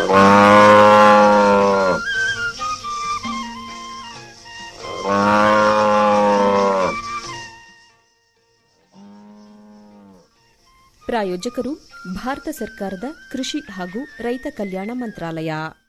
ಪ್ರಾಯೋಜಕರು ಭಾರತ ಸರ್ಕಾರದ ಕೃಷಿ ಹಾಗೂ ರೈತ ಕಲ್ಯಾಣ ಮಂತ್ರಾಲಯ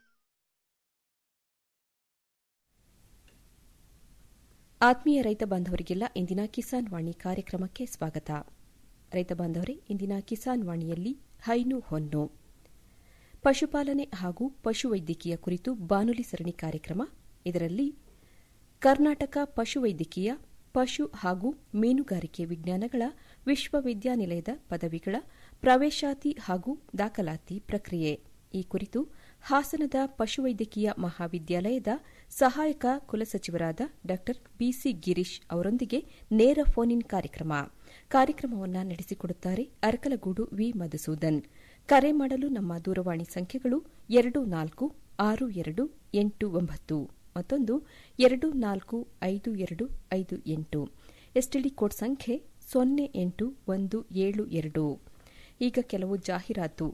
ಆತ್ಮೀಯ ರೈತ ಬಾಂಧವರಿಗೆಲ್ಲ ಇಂದಿನ ಕಿಸಾನ್ ವಾಣಿ ಕಾರ್ಯಕ್ರಮಕ್ಕೆ ಸ್ವಾಗತ ರೈತ ಬಾಂಧವರೇ ಇಂದಿನ ಕಿಸಾನ್ ವಾಣಿಯಲ್ಲಿ ಹೈನು ಹೊನ್ನು ಪಶುಪಾಲನೆ ಹಾಗೂ ಪಶುವೈದ್ಯಕೀಯ ಕುರಿತು ಬಾನುಲಿ ಸರಣಿ ಕಾರ್ಯಕ್ರಮ ಇದರಲ್ಲಿ ಕರ್ನಾಟಕ ಪಶುವೈದ್ಯಕೀಯ ಪಶು ಹಾಗೂ ಮೀನುಗಾರಿಕೆ ವಿಜ್ಞಾನಗಳ ವಿಶ್ವವಿದ್ಯಾನಿಲಯದ ಪದವಿಗಳ ಪ್ರವೇಶಾತಿ ಹಾಗೂ ದಾಖಲಾತಿ ಪ್ರಕ್ರಿಯೆ ಈ ಕುರಿತು ಹಾಸನದ ಪಶುವೈದ್ಯಕೀಯ ಮಹಾವಿದ್ಯಾಲಯದ ಸಹಾಯಕ ಕುಲಸಚಿವರಾದ ಡಾ ಬಿಸಿ ಗಿರೀಶ್ ಅವರೊಂದಿಗೆ ನೇರ ಫೋನ್ ಇನ್ ಕಾರ್ಯಕ್ರಮ ಕಾರ್ಯಕ್ರಮವನ್ನು ನಡೆಸಿಕೊಡುತ್ತಾರೆ ಅರಕಲಗೂಡು ವಿ ಮಧುಸೂದನ್ ಕರೆ ಮಾಡಲು ನಮ್ಮ ದೂರವಾಣಿ ಸಂಖ್ಯೆಗಳು ಎರಡು ನಾಲ್ಕು ಆರು ಎರಡು ಎಂಟು ಒಂಬತ್ತು ಮತ್ತೊಂದು ಎರಡು ನಾಲ್ಕು ಐದು ಎರಡು ಐದು ಎಂಟು ಎಸ್ಟಿಡಿ ಕೋಡ್ ಸಂಖ್ಯೆ ಸೊನ್ನೆ ಎಂಟು ಒಂದು ಏಳು ಎರಡು ಈಗ ಕೆಲವು ಜಾಹೀರಾತು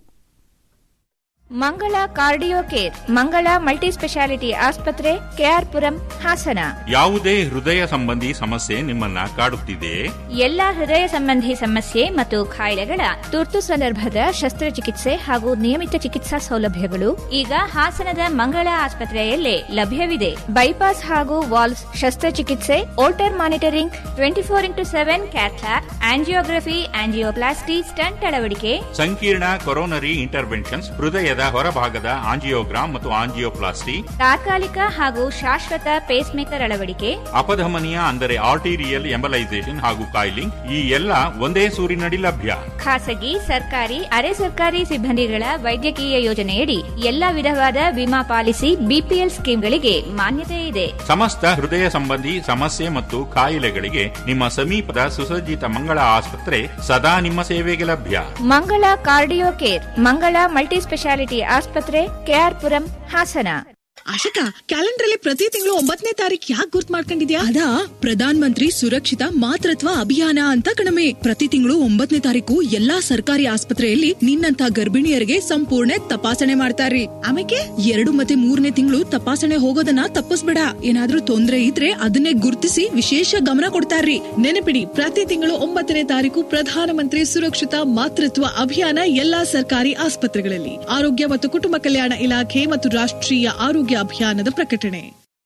Mangala cardio care Mangala multi speciality ಆಸ್ಪತ್ರೆ ಕೆಆರ್ಪುರಂ ಹಾಸನ ಯಾವುದೇ ಹೃದಯ ಸಂಬಂಧಿ ಸಮಸ್ಯೆ ನಿಮ್ಮನ್ನ ಕಾಡುತ್ತಿದೆಯೇ ಎಲ್ಲಾ ಹೃದಯ ಸಂಬಂಧಿ ಸಮಸ್ಯೆ ಮತ್ತು ಕಾಯಿಲೆಗಳ ತುರ್ತು ಸಂದರ್ಭದ ಶಸ್ತ್ರಚಿಕಿತ್ಸೆ ಹಾಗೂ ನಿಯಮಿತ ಚಿಕಿತ್ಸಾ ಸೌಲಭ್ಯಗಳು ಈಗ ಹಾಸನದ ಮಂಗಳ ಆಸ್ಪತ್ರೆಯಲ್ಲೇ ಲಭ್ಯವಿದೆ ಬೈಪಾಸ್ ಹಾಗೂ ವಾಲ್ಸ್ ಶಸ್ತ್ರಚಿಕಿತ್ಸೆ Holter monitoring twenty four into seven cath lab angiography angioplasty stent ಅಳವಡಿಕೆ ಸಂಕೀರ್ಣ ಕೊರೋನರಿ ಇಂಟರ್ವೆನ್ಷನ್ಸ್ ಹೃದಯದ ಹೊರಭಾಗದ ಆಂಜಿಯೋಗ್ರಾಮ್ ಮತ್ತು ಆಂಜಿಯೋಪ್ಲಾಸ್ಟಿ ತಾತ್ಕಾಲಿಕ ಹಾಗೂ ಶಾಶ್ವತ ಪೇಸ್ ಮೇಕರ್ ಅಳವಡಿಕೆ ಅಪಧಮನಿಯ ಅಂದರೆ ಆರ್ಟಿರಿಯಲ್ ಎಂಬಲೈಸೇಷನ್ ಹಾಗೂ ಕಾಯಿಲಿಂಗ್ ಈ ಎಲ್ಲ ಒಂದೇ ಸೂರಿನಡಿ ಲಭ್ಯ ಖಾಸಗಿ ಸರ್ಕಾರಿ ಅರೆ ಸರ್ಕಾರಿ ಸಿಬ್ಬಂದಿಗಳ ವೈದ್ಯಕೀಯ ಯೋಜನೆಯಡಿ ಎಲ್ಲಾ ವಿಧವಾದ ವಿಮಾ ಪಾಲಿಸಿ ಬಿಪಿಎಲ್ ಸ್ಕೀಮ್ಗಳಿಗೆ ಮಾನ್ಯತೆ ಇದೆ ಸಮಸ್ತ ಹೃದಯ ಸಂಬಂಧಿ ಸಮಸ್ಯೆ ಮತ್ತು ಕಾಯಿಲೆಗಳಿಗೆ ನಿಮ್ಮ ಸಮೀಪದ ಸುಸಜ್ಜಿತ ಮಂಗಳ ಆಸ್ಪತ್ರೆ ಸದಾ ನಿಮ್ಮ ಸೇವೆಗೆ ಲಭ್ಯ Mangala cardio care Mangala multi speciality ಆಸ್ಪತ್ರೆ ಕೆಆರ್ಪುರಂ ಹಾಸನ ಆಶಿಕಾ ಕ್ಯಾಲೆಂಡರ್ ಅಲ್ಲಿ ಪ್ರತಿ ತಿಂಗಳು ಒಂಬತ್ತನೇ ತಾರೀಕು ಯಾಕೆ ಗುರ್ತ್ ಮಾಡ್ಕೊಂಡಿದ್ಯಾ ಅದಾ ಪ್ರಧಾನ್ ಮಂತ್ರಿ ಸುರಕ್ಷಿತ ಮಾತೃತ್ವ ಅಭಿಯಾನ ಅಂತ ಕಣಮೆ ಪ್ರತಿ ತಿಂಗಳು ಒಂಬತ್ತನೇ ತಾರೀಕು ಎಲ್ಲಾ ಸರ್ಕಾರಿ ಆಸ್ಪತ್ರೆಯಲ್ಲಿ ನಿನ್ನಂತ ಗರ್ಭಿಣಿಯರಿಗೆ ಸಂಪೂರ್ಣ ತಪಾಸಣೆ ಮಾಡ್ತಾರ್ರಿ ಆಮೇಲೆ ಎರಡು ಮತ್ತೆ ಮೂರನೇ ತಿಂಗಳು ತಪಾಸಣೆ ಹೋಗೋದನ್ನ ತಪ್ಪಿಸ್ಬೇಡ ಏನಾದ್ರೂ ತೊಂದ್ರೆ ಇದ್ರೆ ಅದನ್ನೇ ಗುರ್ತಿಸಿ ವಿಶೇಷ ಗಮನ ಕೊಡ್ತಾರ್ರಿ ನೆನಪಿಡಿ ಪ್ರತಿ ತಿಂಗಳು ಒಂಬತ್ತನೇ ತಾರೀಕು ಪ್ರಧಾನಮಂತ್ರಿ ಸುರಕ್ಷಿತ ಮಾತೃತ್ವ ಅಭಿಯಾನ ಎಲ್ಲಾ ಸರ್ಕಾರಿ ಆಸ್ಪತ್ರೆಗಳಲ್ಲಿ ಆರೋಗ್ಯ ಮತ್ತು ಕುಟುಂಬ ಕಲ್ಯಾಣ ಇಲಾಖೆ ಮತ್ತು ರಾಷ್ಟ್ರೀಯ ಆರೋಗ್ಯ ಅಭಿಯಾನದ ಪ್ರಕಟಣೆ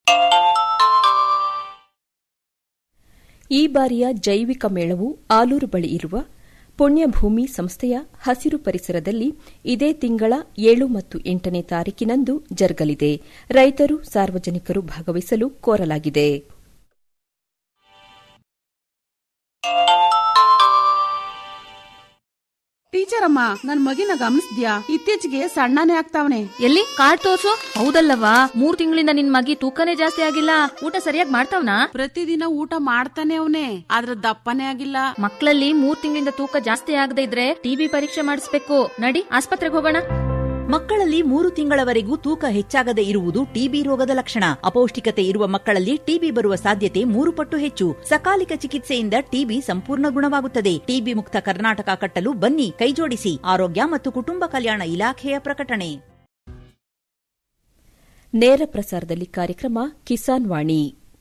ಈ ಬಾರಿಯ ಜೈವಿಕ ಮೇಳವು ಆಲೂರು ಬಳಿ ಇರುವ ಪುಣ್ಯಭೂಮಿ ಸಂಸ್ಥೆಯ ಹಸಿರು ಪರಿಸರದಲ್ಲಿ ಇದೇ ತಿಂಗಳ ಏಳು ಮತ್ತು ಎಂಟನೇ ತಾರೀಕಿನಂದು ಜರುಗಲಿದೆ ರೈತರು ಸಾರ್ವಜನಿಕರು ಭಾಗವಹಿಸಲು ಕೋರಲಾಗಿದೆ ಟೀಚರ್ ಅಮ್ಮ ನನ್ ಮಗಿನ ಗಮನಿಸ್ದ್ಯಾ ಇತ್ತೀಚೆಗೆ ಸಣ್ಣನೇ ಆಗ್ತಾವನೆ ಎಲ್ಲಿ ಕಾರ್ಡ್ ತೋರ್ಸು ಹೌದಲ್ಲವಾ ಮೂರ್ ತಿಂಗಳಿಂದ ನಿನ್ ಮಗಿ ತೂಕನೇ ಜಾಸ್ತಿ ಆಗಿಲ್ಲ ಊಟ ಸರಿಯಾಗಿ ಮಾಡ್ತಾವ್ನಾ ಪ್ರತಿದಿನ ಊಟ ಮಾಡ್ತಾನೆ ಅವನೇ ಆದ್ರ ದಪ್ಪನೇ ಆಗಿಲ್ಲ ಮಕ್ಕಳಲ್ಲಿ ಮೂರ್ ತಿಂಗಳಿಂದ ತೂಕ ಜಾಸ್ತಿ ಆಗದೆ ಇದ್ರೆ ಟಿಬಿ ಪರೀಕ್ಷೆ ಮಾಡಿಸ್ಬೇಕು ನಡಿ ಆಸ್ಪತ್ರೆಗೆ ಹೋಗೋಣ ಮಕ್ಕಳಲ್ಲಿ ಮೂರು ತಿಂಗಳವರೆಗೂ ತೂಕ ಹೆಚ್ಚಾಗದೆ ಇರುವುದು ಟಿಬಿ ರೋಗದ ಲಕ್ಷಣ ಅಪೌಷ್ಟಿಕತೆ ಇರುವ ಮಕ್ಕಳಲ್ಲಿ ಟಿಬಿ ಬರುವ ಸಾಧ್ಯತೆ ಮೂರು ಪಟ್ಟು ಹೆಚ್ಚು ಸಕಾಲಿಕ ಚಿಕಿತ್ಸೆಯಿಂದ ಟಿಬಿ ಸಂಪೂರ್ಣ ಗುಣವಾಗುತ್ತದೆ ಟಿಬಿ ಮುಕ್ತ ಕರ್ನಾಟಕ ಕಟ್ಟಲು ಬನ್ನಿ ಕೈಜೋಡಿಸಿ ಆರೋಗ್ಯ ಮತ್ತು ಕುಟುಂಬ ಕಲ್ಯಾಣ ಇಲಾಖೆಯ ಪ್ರಕಟಣೆ ನೇರ ಪ್ರಸಾರದಲ್ಲಿ ಕಾರ್ಯಕ್ರಮ ಕಿಸಾನ್ ವಾಣಿ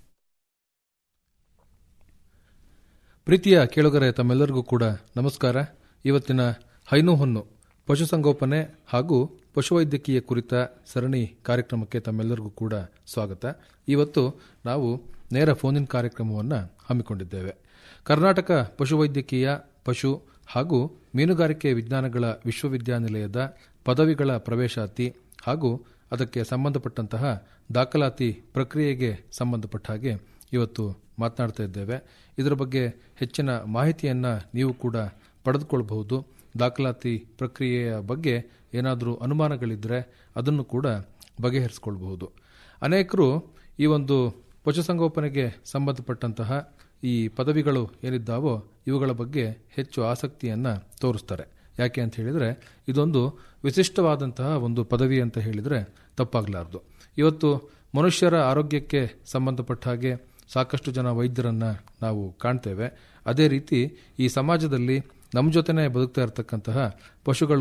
ಪ್ರೀತಿಯ ಕೇಳುಗರೆ ತಮ್ಮೆಲ್ಲರಿಗೂ ಕೂಡ ನಮಸ್ಕಾರ ಇವತ್ತಿನ ಹೈನು ಹೊನ್ನು ಪಶುಸಂಗೋಪನೆ ಹಾಗೂ ಪಶುವೈದ್ಯಕೀಯ ಕುರಿತ ಸರಣಿ ಕಾರ್ಯಕ್ರಮಕ್ಕೆ ತಮ್ಮೆಲ್ಲರಿಗೂ ಕೂಡ ಸ್ವಾಗತ ಇವತ್ತು ನಾವು ನೇರ ಫೋನ್ ಇನ್ ಕಾರ್ಯಕ್ರಮವನ್ನು ಹಮ್ಮಿಕೊಂಡಿದ್ದೇವೆ ಕರ್ನಾಟಕ ಪಶುವೈದ್ಯಕೀಯ ಪಶು ಹಾಗೂ ಮೀನುಗಾರಿಕೆ ವಿಜ್ಞಾನಗಳ ವಿಶ್ವವಿದ್ಯಾನಿಲಯದ ಪದವಿಗಳ ಪ್ರವೇಶಾತಿ ಹಾಗೂ ಅದಕ್ಕೆ ಸಂಬಂಧಪಟ್ಟಂತಹ ದಾಖಲಾತಿ ಪ್ರಕ್ರಿಯೆಗೆ ಸಂಬಂಧಪಟ್ಟ ಹಾಗೆ ಇವತ್ತು ಮಾತನಾಡ್ತಾ ಇದ್ದೇವೆ ಇದರ ಬಗ್ಗೆ ಹೆಚ್ಚಿನ ಮಾಹಿತಿಯನ್ನು ನೀವು ಕೂಡ ಪಡೆದುಕೊಳ್ಳಬಹುದು ದಾಖಲಾತಿ ಪ್ರಕ್ರಿಯೆಯ ಬಗ್ಗೆ ಏನಾದರೂ ಅನುಮಾನಗಳಿದ್ದರೆ ಅದನ್ನು ಕೂಡ ಬಗೆಹರಿಸಿಕೊಳ್ಬಹುದು ಅನೇಕರು ಈ ಒಂದು ಪಶುಸಂಗೋಪನೆಗೆ ಸಂಬಂಧಪಟ್ಟಂತಹ ಈ ಪದವಿಗಳು ಏನಿದ್ದಾವೋ ಇವುಗಳ ಬಗ್ಗೆ ಹೆಚ್ಚು ಆಸಕ್ತಿಯನ್ನು ತೋರಿಸ್ತಾರೆ ಯಾಕೆ ಅಂತ ಹೇಳಿದರೆ ಇದೊಂದು ವಿಶಿಷ್ಟವಾದಂತಹ ಒಂದು ಪದವಿ ಅಂತ ಹೇಳಿದರೆ ತಪ್ಪಾಗಲಾರದು ಇವತ್ತು ಮನುಷ್ಯರ ಆರೋಗ್ಯಕ್ಕೆ ಸಂಬಂಧಪಟ್ಟ ಹಾಗೆ ಸಾಕಷ್ಟು ಜನ ವೈದ್ಯರನ್ನು ನಾವು ಕಾಣ್ತೇವೆ ಅದೇ ರೀತಿ ಈ ಸಮಾಜದಲ್ಲಿ ನಮ್ಮ ಜೊತೆನೇ ಬದುಕ್ತಾ ಇರತಕ್ಕಂತಹ ಪಶುಗಳು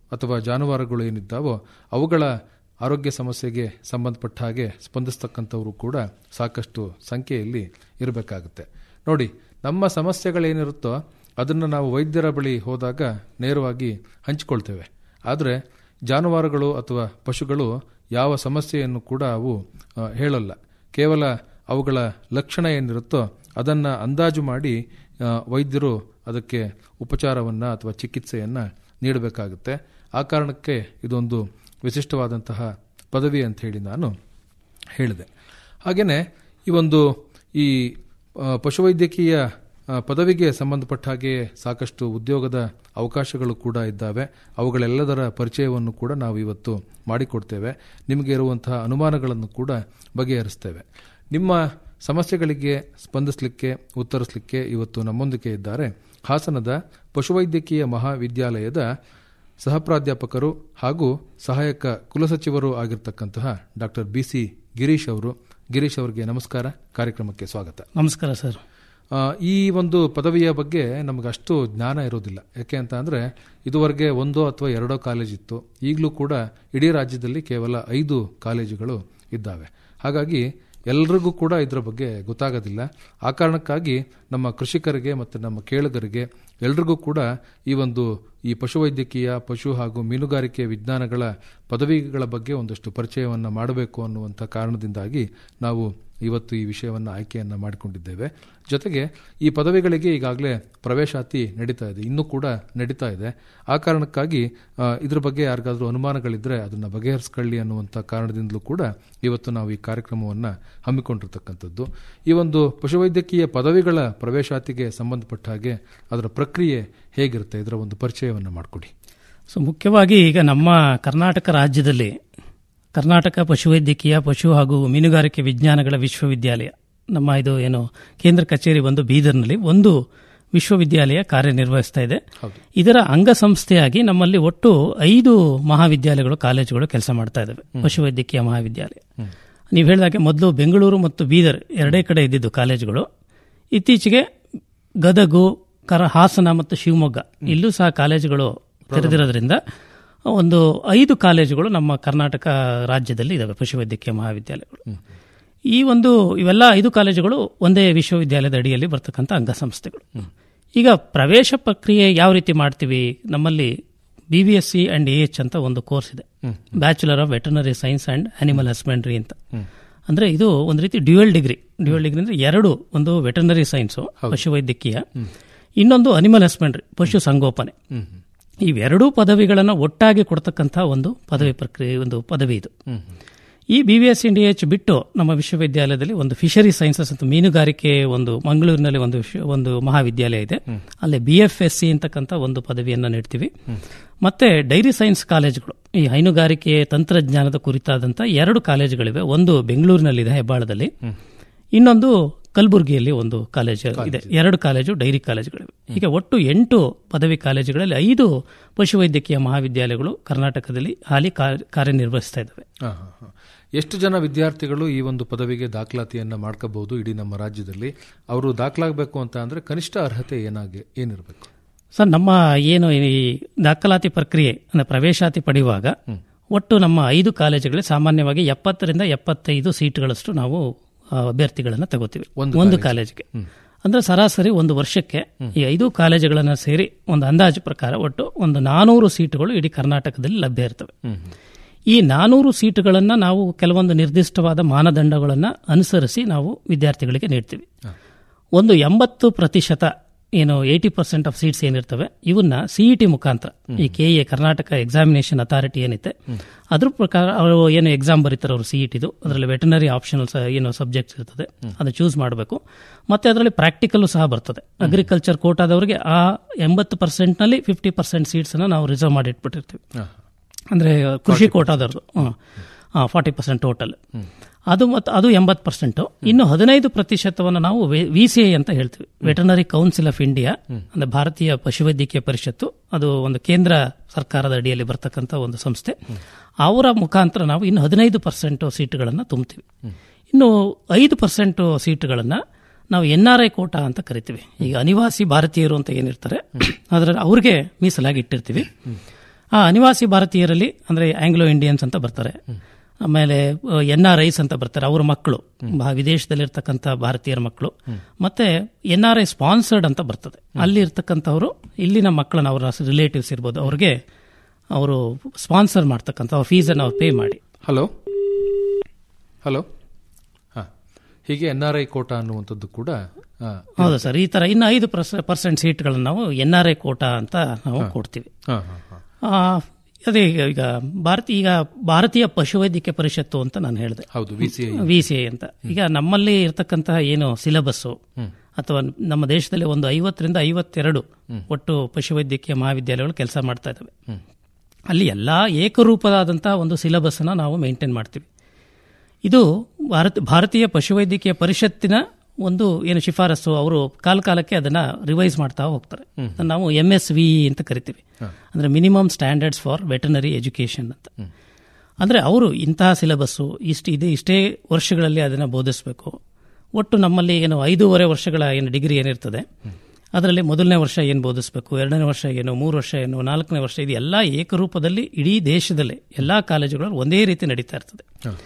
ಅಥವಾ ಜಾನುವಾರುಗಳು ಏನಿದ್ದಾವೋ ಅವುಗಳ ಆರೋಗ್ಯ ಸಮಸ್ಯೆಗೆ ಸಂಬಂಧಪಟ್ಟ ಹಾಗೆ ಸ್ಪಂದಿಸ್ತಕ್ಕಂಥವರು ಕೂಡ ಸಾಕಷ್ಟು ಸಂಖ್ಯೆಯಲ್ಲಿ ಇರಬೇಕಾಗುತ್ತೆ ನೋಡಿ ನಮ್ಮ ಸಮಸ್ಯೆಗಳೇನಿರುತ್ತೋ ಅದನ್ನು ನಾವು ವೈದ್ಯರ ಬಳಿ ಹೋದಾಗ ನೇರವಾಗಿ ಹಂಚಿಕೊಳ್ತೇವೆ ಆದರೆ ಜಾನುವಾರುಗಳು ಅಥವಾ ಪಶುಗಳು ಯಾವ ಸಮಸ್ಯೆಯನ್ನು ಕೂಡ ಅವು ಆ, ಹೇಳಲ್ಲ ಕೇವಲ ಅವುಗಳ ಲಕ್ಷಣ ಏನಿರುತ್ತೋ ಅದನ್ನು ಅಂದಾಜು ಮಾಡಿ ಆ, ವೈದ್ಯರು ಅದಕ್ಕೆ ಉಪಚಾರವನ್ನು ಅಥವಾ ಚಿಕಿತ್ಸೆಯನ್ನು ನೀಡಬೇಕಾಗುತ್ತೆ ಆ ಕಾರಣಕ್ಕೆ ಇದೊಂದು ವಿಶಿಷ್ಟವಾದಂತಹ ಪದವಿ ಅಂತ ಹೇಳಿ ನಾನು ಹೇಳಿದೆ ಹಾಗೆಯೇ ಈ ಒಂದು ಈ ಆ, ಪಶುವೈದ್ಯಕೀಯ ಆ, ಪದವಿಗೆ ಸಂಬಂಧಪಟ್ಟ ಹಾಗೆ ಸಾಕಷ್ಟು ಉದ್ಯೋಗದ ಅವಕಾಶಗಳು ಕೂಡ ಇದ್ದಾವೆ ಅವುಗಳೆಲ್ಲದರ ಪರಿಚಯವನ್ನು ಕೂಡ ನಾವು ಇವತ್ತು ಮಾಡಿಕೊಡ್ತೇವೆ ನಿಮಗೆ ಇರುವಂತಹ ಅನುಮಾನಗಳನ್ನು ಕೂಡ ಬಗೆಹರಿಸ್ತೇವೆ ನಿಮ್ಮ ಸಮಸ್ಯೆಗಳಿಗೆ ಸ್ಪಂದಿಸಲಿಕ್ಕೆ ಉತ್ತರಿಸಲಿಕ್ಕೆ ಇವತ್ತು ನಮ್ಮೊಂದಿಗೆ ಇದ್ದಾರೆ ಹಾಸನದ ಪಶುವೈದ್ಯಕೀಯ ಮಹಾವಿದ್ಯಾಲಯದ ಸಹಪ್ರಾಧ್ಯಾಪಕರು ಹಾಗೂ ಸಹಾಯಕ ಕುಲಸಚಿವರು ಆಗಿರ್ತಕ್ಕಂತಹ ಡಾಕ್ಟರ್ ಬಿ ಸಿ ಗಿರೀಶ್ ಅವರು ಗಿರೀಶ್ ಅವರಿಗೆ ನಮಸ್ಕಾರ ಕಾರ್ಯಕ್ರಮಕ್ಕೆ ಸ್ವಾಗತ ನಮಸ್ಕಾರ ಸರ್ ಆ, ಈ ಒಂದು ಪದವಿಯ ಬಗ್ಗೆ ನಮಗೆ ಅಷ್ಟು ಜ್ಞಾನ ಇರೋದಿಲ್ಲ ಯಾಕೆ ಅಂತ ಅಂದ್ರೆ ಇದುವರೆಗೆ ಒಂದೋ ಅಥವಾ ಎರಡೋ ಕಾಲೇಜ್ ಇತ್ತು ಈಗಲೂ ಕೂಡ ಇಡೀ ರಾಜ್ಯದಲ್ಲಿ ಕೇವಲ ಐದು ಕಾಲೇಜುಗಳು ಇದ್ದಾವೆ ಹಾಗಾಗಿ ಎಲ್ರಿಗೂ ಕೂಡ ಇದರ ಬಗ್ಗೆ ಗೊತ್ತಾಗೋದಿಲ್ಲ ಆ ಕಾರಣಕ್ಕಾಗಿ ನಮ್ಮ ಕೃಷಿಕರಿಗೆ ಮತ್ತು ನಮ್ಮ ಕೇಳುಗರಿಗೆ ಎಲ್ರಿಗೂ ಕೂಡ ಈ ಒಂದು ಈ ಪಶುವೈದ್ಯಕೀಯ ಪಶು ಹಾಗೂ ಮೀನುಗಾರಿಕೆ ವಿಜ್ಞಾನಗಳ ಪದವಿಗಳ ಬಗ್ಗೆ ಒಂದಷ್ಟು ಪರಿಚಯವನ್ನು ಮಾಡಬೇಕು ಅನ್ನುವಂಥ ಕಾರಣದಿಂದಾಗಿ ನಾವು ಇವತ್ತು ಈ ವಿಷಯವನ್ನು ಆಯ್ಕೆಯನ್ನು ಮಾಡಿಕೊಂಡಿದ್ದೇವೆ ಜೊತೆಗೆ ಈ ಪದವಿಗಳಿಗೆ ಈಗಾಗಲೇ ಪ್ರವೇಶಾತಿ ನಡೀತಾ ಇದೆ ಇನ್ನೂ ಕೂಡ ನಡೀತಾ ಇದೆ ಆ ಕಾರಣಕ್ಕಾಗಿ ಆ, ಇದ್ರ ಬಗ್ಗೆ ಯಾರಿಗಾದ್ರೂ ಅನುಮಾನಗಳಿದ್ರೆ ಅದನ್ನ ಬಗೆಹರಿಸ್ಕೊಳ್ಳಿ ಅನ್ನುವಂಥ ಕಾರಣದಿಂದಲೂ ಕೂಡ ಇವತ್ತು ನಾವು ಈ ಕಾರ್ಯಕ್ರಮವನ್ನು ಹಮ್ಮಿಕೊಂಡಿರ್ತಕ್ಕಂಥದ್ದು ಈ ಒಂದು ಪಶುವೈದ್ಯಕೀಯ ಪದವಿಗಳ ಪ್ರವೇಶಾತಿಗೆ ಸಂಬಂಧಪಟ್ಟ ಹಾಗೆ ಅದರ ಪ್ರಕ್ರಿಯೆ ಹೇಗಿರುತ್ತೆ ಇದರ ಒಂದು ಪರಿಚಯವನ್ನು ಮಾಡಿಕೊಡಿ ಸೊ ಮುಖ್ಯವಾಗಿ ಈಗ ನಮ್ಮ ಕರ್ನಾಟಕ ರಾಜ್ಯದಲ್ಲಿ ಕರ್ನಾಟಕ ಪಶುವೈದ್ಯಕೀಯ ಪಶು ಹಾಗೂ ಮೀನುಗಾರಿಕೆ ವಿಜ್ಞಾನಗಳ ವಿಶ್ವವಿದ್ಯಾಲಯ ನಮ್ಮ ಇದು ಏನು ಕೇಂದ್ರ ಕಚೇರಿ ಒಂದು ಬೀದರ್ನಲ್ಲಿ ಒಂದು ವಿಶ್ವವಿದ್ಯಾಲಯ ಕಾರ್ಯನಿರ್ವಹಿಸ್ತಾ ಇದೆ ಇದರ ಅಂಗಸಂಸ್ಥೆಯಾಗಿ ನಮ್ಮಲ್ಲಿ ಒಟ್ಟು ಐದು ಮಹಾವಿದ್ಯಾಲಯಗಳು ಕಾಲೇಜುಗಳು ಕೆಲಸ ಮಾಡ್ತಾ ಇದ್ದಾವೆ ಪಶುವೈದ್ಯಕೀಯ ಮಹಾವಿದ್ಯಾಲಯ ನೀವು ಹೇಳಿದಾಗೆ ಮೊದಲು ಬೆಂಗಳೂರು ಮತ್ತು ಬೀದರ್ ಎರಡೇ ಕಡೆ ಇದ್ದಿದ್ದು ಕಾಲೇಜುಗಳು ಇತ್ತೀಚೆಗೆ ಗದಗು ಕರ ಹಾಸನ ಮತ್ತು ಶಿವಮೊಗ್ಗ ಇಲ್ಲೂ ಸಹ ಕಾಲೇಜುಗಳು ತೆರೆದಿರೋದ್ರಿಂದ ಒಂದು ಐದು ಕಾಲೇಜುಗಳು ನಮ್ಮ ಕರ್ನಾಟಕ ರಾಜ್ಯದಲ್ಲಿ ಇದಾವೆ ಪಶುವೈದ್ಯಕೀಯ ಮಹಾವಿದ್ಯಾಲಯಗಳು ಈ ಒಂದು ಇವೆಲ್ಲ ಐದು ಕಾಲೇಜುಗಳು ಒಂದೇ ವಿಶ್ವವಿದ್ಯಾಲಯದ ಅಡಿಯಲ್ಲಿ ಬರ್ತಕ್ಕಂಥ ಅಂಗಸಂಸ್ಥೆಗಳು ಈಗ ಪ್ರವೇಶ ಪ್ರಕ್ರಿಯೆ ಯಾವ ರೀತಿ ಮಾಡ್ತೀವಿ ನಮ್ಮಲ್ಲಿ B B S C and A H ಅಂತ ಒಂದು ಕೋರ್ಸ್ ಇದೆ bachelor of veterinary science and animal husbandry ಅಂತ ಅಂದ್ರೆ ಇದು ಒಂದು ರೀತಿ ಡ್ಯೂಯಲ್ ಡಿಗ್ರಿ ಡ್ಯೂಯಲ್ ಡಿಗ್ರಿ ಅಂದ್ರೆ ಎರಡು ಒಂದು ವೆಟರ್ನರಿ ಸೈನ್ಸ್ ಪಶುವೈದ್ಯಕೀಯ ಇನ್ನೊಂದು ಅನಿಮಲ್ ಹಸ್ಬೆಂಡ್ರಿ ಪಶು ಸಂಗೋಪನೆ ಇವೆರಡೂ ಪದವಿಗಳನ್ನು ಒಟ್ಟಾಗಿ ಕೊಡ್ತಕ್ಕಂಥ ಒಂದು ಪದವಿ ಪ್ರಕ್ರಿಯೆ ಒಂದು ಪದವಿ ಇದು ಈ ಬಿ ವಿ ಎಸ್ ಇಂಡಿ ಎಚ್ ಬಿಟ್ಟು ನಮ್ಮ ವಿಶ್ವವಿದ್ಯಾಲಯದಲ್ಲಿ ಒಂದು ಫಿಶರಿ ಸೈನ್ಸಸ್ ಅಂತ ಮೀನುಗಾರಿಕೆ ಒಂದು ಮಂಗಳೂರಿನಲ್ಲಿ ಒಂದು ವಿಶ್ವ- ಒಂದು ಮಹಾವಿದ್ಯಾಲಯ ಇದೆ ಅಲ್ಲಿ ಬಿ ಎಫ್ ಎಸ್ ಸಿ ಅಂತಕ್ಕಂಥ ಒಂದು ಪದವಿಯನ್ನು ನೀಡ್ತೀವಿ ಮತ್ತೆ ಡೈರಿ ಸೈನ್ಸ್ ಕಾಲೇಜುಗಳು ಈ ಹೈನುಗಾರಿಕೆ ತಂತ್ರಜ್ಞಾನದ ಕುರಿತಾದಂಥ ಎರಡು ಕಾಲೇಜುಗಳಿವೆ ಒಂದು ಬೆಂಗಳೂರಿನಲ್ಲಿದೆ ಹೆಬ್ಬಾಳದಲ್ಲಿ ಇನ್ನೊಂದು ಕಲಬುರಗಿಯಲ್ಲಿ ಒಂದು ಕಾಲೇಜು ಇದೆ ಎರಡು ಕಾಲೇಜು ಡೈರಿ ಕಾಲೇಜುಗಳಿವೆ ಈಗ ಒಟ್ಟು ಎಂಟು ಪದವಿ ಕಾಲೇಜುಗಳಲ್ಲಿ ಐದು ಪಶುವೈದ್ಯಕೀಯ ಮಹಾವಿದ್ಯಾಲಯಗಳು ಕರ್ನಾಟಕದಲ್ಲಿ ಹಾಲಿ ಕಾರ್ಯ- ಕಾರ್ಯನಿರ್ವಹಿಸ್ತಾ ಇದ್ದಾವೆ ಹಾ, ಹಾ, ಹಾ. ಎಷ್ಟು ಜನ ವಿದ್ಯಾರ್ಥಿಗಳು ಈ ಒಂದು ಪದವಿಗೆ ದಾಖಲಾತಿಯನ್ನ ಮಾಡ್ಕೋಬಹುದು ಇಡೀ ನಮ್ಮ ರಾಜ್ಯದಲ್ಲಿ ಅವರು ದಾಖಲಾಗಬೇಕು ಅಂತ ಅಂದ್ರೆ ಕನಿಷ್ಠ ಅರ್ಹತೆ ಏನಾಗಿ ಏನಿರಬೇಕು ಸರ್ ನಮ್ಮ ಏನು ಈ ದಾಖಲಾತಿ ಪ್ರಕ್ರಿಯೆ ಅಂದ್ರೆ ಪ್ರವೇಶಾತಿ ಪಡೆಯುವಾಗ ಒಟ್ಟು ನಮ್ಮ ಐದು ಕಾಲೇಜುಗಳಲ್ಲಿ ಸಾಮಾನ್ಯವಾಗಿ ಎಪ್ಪತ್ತರಿಂದ ಎಪ್ಪತ್ತೈದು ಸೀಟ್ಗಳಷ್ಟು ನಾವು ಆ, ಅಭ್ಯರ್ಥಿಗಳನ್ನ ತಗೋತೀವಿ ಒಂದು ಕಾಲೇಜಿಗೆ ಅಂದ್ರೆ ಸರಾಸರಿ ಒಂದು ವರ್ಷಕ್ಕೆ ಈ ಐದು ಕಾಲೇಜುಗಳನ್ನ ಸೇರಿ ಒಂದು ಅಂದಾಜು ಪ್ರಕಾರ ಒಟ್ಟು ಒಂದು ನಾನೂರು ಸೀಟುಗಳು ಇಡೀ ಕರ್ನಾಟಕದಲ್ಲಿ ಲಭ್ಯ ಇರ್ತವೆ ಈ ನಾನೂರು ಸೀಟುಗಳನ್ನ ನಾವು ಕೆಲವೊಂದು ನಿರ್ದಿಷ್ಟವಾದ ಮಾನದಂಡಗಳನ್ನ ಅನುಸರಿಸಿ ನಾವು ವಿದ್ಯಾರ್ಥಿಗಳಿಗೆ ನೀಡ್ತೀವಿ ಒಂದು ಎಂಬತ್ತು ಪ್ರತಿಶತ ಏನು ಏಯ್ಟಿ ಪರ್ಸೆಂಟ್ ಆಫ್ ಸೀಟ್ಸ್ ಏನಿರ್ತವೆ ಇವನ್ನ ಸಿಇಟಿ ಮುಖಾಂತರ ಈ K A Karnataka examination authority ಏನಿದೆ ಅದ್ರ ಪ್ರಕಾರ ಅವರು ಏನು ಎಕ್ಸಾಮ್ ಬರೀತಾರೆ ಅವರು ಸಿಇಟಿದು ಅದರಲ್ಲಿ ವೆಟನರಿ ಆಪ್ಷನಲ್ ಏನು ಸಬ್ಜೆಕ್ಟ್ಸ್ ಇರ್ತದೆ ಅದನ್ನ ಚೂಸ್ ಮಾಡಬೇಕು ಮತ್ತೆ ಅದರಲ್ಲಿ ಪ್ರಾಕ್ಟಿಕಲ್ ಸಹ ಬರ್ತದೆ ಅಗ್ರಿಕಲ್ಚರ್ ಕೋಟಾದವರಿಗೆ ಆ ಎಂಬತ್ತು ಪರ್ಸೆಂಟ್ನಲ್ಲಿ ಫಿಫ್ಟಿ ಪರ್ಸೆಂಟ್ ಸೀಟ್ಸ್ ಅನ್ನ ನಾವು ರಿಸರ್ವ್ ಮಾಡಿ ಇಟ್ಬಿಟ್ಟಿರ್ತೀವಿ ಅಂದ್ರೆ ಕೃಷಿ ಕೋಟಾದವ್ರದ್ದು ಫಾರ್ಟಿ ಪರ್ಸೆಂಟ್ ಟೋಟಲ್ ಅದು ಮತ್ತು ಅದು ಎಂಬತ್ತು ಪರ್ಸೆಂಟ್ ಇನ್ನು ಹದಿನೈದು ಪ್ರತಿಶತವನ್ನು ನಾವು ವಿ ಸಿ ಐ ಅಂತ ಹೇಳ್ತೀವಿ ವೆಟನರಿ ಕೌನ್ಸಿಲ್ ಆಫ್ ಇಂಡಿಯಾ ಅಂದ್ರೆ ಭಾರತೀಯ ಪಶುವೈದ್ಯಕೀಯ ಪರಿಷತ್ತು ಅದು ಒಂದು ಕೇಂದ್ರ ಸರ್ಕಾರದ ಅಡಿಯಲ್ಲಿ ಬರ್ತಕ್ಕಂಥ ಒಂದು ಸಂಸ್ಥೆ ಅವರ ಮುಖಾಂತರ ನಾವು ಇನ್ನು ಹದಿನೈದು ಪರ್ಸೆಂಟ್ ಸೀಟುಗಳನ್ನು ತುಂಬ್ತೀವಿ ಇನ್ನು ಐದು ಪರ್ಸೆಂಟ್ ಸೀಟುಗಳನ್ನು ನಾವು ಎನ್ ಆರ್ ಐ ಕೋಟಾ ಅಂತ ಕರಿತೀವಿ ಈಗ ಅನಿವಾಸಿ ಭಾರತೀಯರು ಅಂತ ಏನಿರ್ತಾರೆ ಅದರಲ್ಲಿ ಅವ್ರಿಗೆ ಮೀಸಲಾಗಿ ಇಟ್ಟಿರ್ತೀವಿ ಆ ಅನಿವಾಸಿ ಭಾರತೀಯರಲ್ಲಿ ಅಂದ್ರೆ ಆಂಗ್ಲೋ ಇಂಡಿಯನ್ಸ್ ಅಂತ ಬರ್ತಾರೆ ಆಮೇಲೆ ಎನ್ ಆರ್ ಐಸ್ ಅಂತ ಬರ್ತಾರೆ ಅವ್ರ ಮಕ್ಕಳು ಬಾ- ವಿದೇಶದಲ್ಲಿರ್ತಕ್ಕಂಥ ಭಾರತೀಯರ ಮಕ್ಕಳು ಮತ್ತೆ ಎನ್ ಆರ್ ಐ ಸ್ಪಾನ್ಸರ್ಡ್ ಅಂತ ಬರ್ತದೆ ಅಲ್ಲಿ ಇರ್ತಕ್ಕಂಥವ್ರು ಇಲ್ಲಿನ ಮಕ್ಕಳನ್ನ ಅವರ ರಿಲೇಟಿವ್ಸ್ ಇರ್ಬೋದು ಅವ್ರಿಗೆ ಅವರು ಸ್ಪಾನ್ಸರ್ ಮಾಡ್ತಕ್ಕಂಥ ಅವ್ರ ಫೀಸನ್ನು ಅವ್ರು ಪೇ ಮಾಡಿ ಹಲೋ ಹಲೋ ಹಾಂ ಹೀಗೆ ಎನ್ ಆರ್ ಐ ಕೋಟಾ ಅನ್ನುವಂಥದ್ದು ಕೂಡ ಆ, ಹೌದು ಸರ್ ಈ ತರ ಇನ್ನು ಐದು ಪರ್ಸೆಂಟ್ ಸೀಟ್ಗಳನ್ನು ನಾವು ಎನ್ ಆರ್ ಐ ಕೋಟಾ ಅಂತ ನಾವು ಕೊಡ್ತೀವಿ ಹಾ, ಹಾ, ಹಾ. ಆ, ಅದೇ ಈಗ ಈಗ ಭಾರತ ಈಗ ಭಾರತೀಯ ಪಶುವೈದ್ಯಕೀಯ ಪರಿಷತ್ತು ಅಂತ ನಾನು ಹೇಳಿದೆ ಹೌದು V C I V C I ಅಂತ ಈಗ ನಮ್ಮಲ್ಲಿ ಇರತಕ್ಕಂತಹ ಏನು ಸಿಲೆಬಸ್ಸು ಅಥವಾ ನಮ್ಮ ದೇಶದಲ್ಲಿ ಒಂದು ಐವತ್ತರಿಂದ ಐವತ್ತೆರಡು ಒಟ್ಟು ಪಶುವೈದ್ಯಕೀಯ ಮಹಾವಿದ್ಯಾಲಯಗಳು ಕೆಲಸ ಮಾಡ್ತಾ ಇದ್ದಾವೆ ಅಲ್ಲಿ ಎಲ್ಲ ಏಕರೂಪದಾದಂತಹ ಒಂದು ಸಿಲೆಬಸ್ ಅನ್ನ ನಾವು ಮೇಂಟೈನ್ ಮಾಡ್ತೀವಿ ಇದು ಭಾರತ ಭಾರತೀಯ ಪಶುವೈದ್ಯಕೀಯ ಪರಿಷತ್ತಿನ ಒಂದು ಏನು ಶಿಫಾರಸು ಅವರು ಕಾಲ ಕಾಲಕ್ಕೆ ಅದನ್ನ ರಿವೈಸ್ ಮಾಡ್ತಾ ಹೋಗ್ತಾರೆ ಅದನ್ನ ನಾವು ಎಂ ಎಸ್ ವಿ ಅಂತ ಕರಿತೀವಿ ಅಂದ್ರೆ minimum standards for veterinary education ಅಂತ ಅಂದ್ರೆ ಅವರು ಇಂತಹ ಸಿಲೆಬಸ್ಸು ಇಷ್ಟು ಇದೆ ಇಷ್ಟೇ ವರ್ಷಗಳಲ್ಲಿ ಅದನ್ನ ಬೋಧಿಸಬೇಕು ಒಟ್ಟು ನಮ್ಮಲ್ಲಿ ಏನು ಐದೂವರೆ ವರ್ಷಗಳ ಏನು ಡಿಗ್ರಿ ಏನಿರ್ತದೆ ಅದರಲ್ಲಿ ಮೊದಲನೇ ವರ್ಷ ಏನು ಬೋಧಿಸಬೇಕು ಎರಡನೇ ವರ್ಷ ಏನು ಮೂರು ವರ್ಷ ಏನು ನಾಲ್ಕನೇ ವರ್ಷ ಇದು ಎಲ್ಲ ಏಕರೂಪದಲ್ಲಿ ಇಡೀ ದೇಶದಲ್ಲಿ ಎಲ್ಲ ಕಾಲೇಜುಗಳಲ್ಲಿ ಒಂದೇ ರೀತಿ ನಡೀತಾ ಇರ್ತದೆ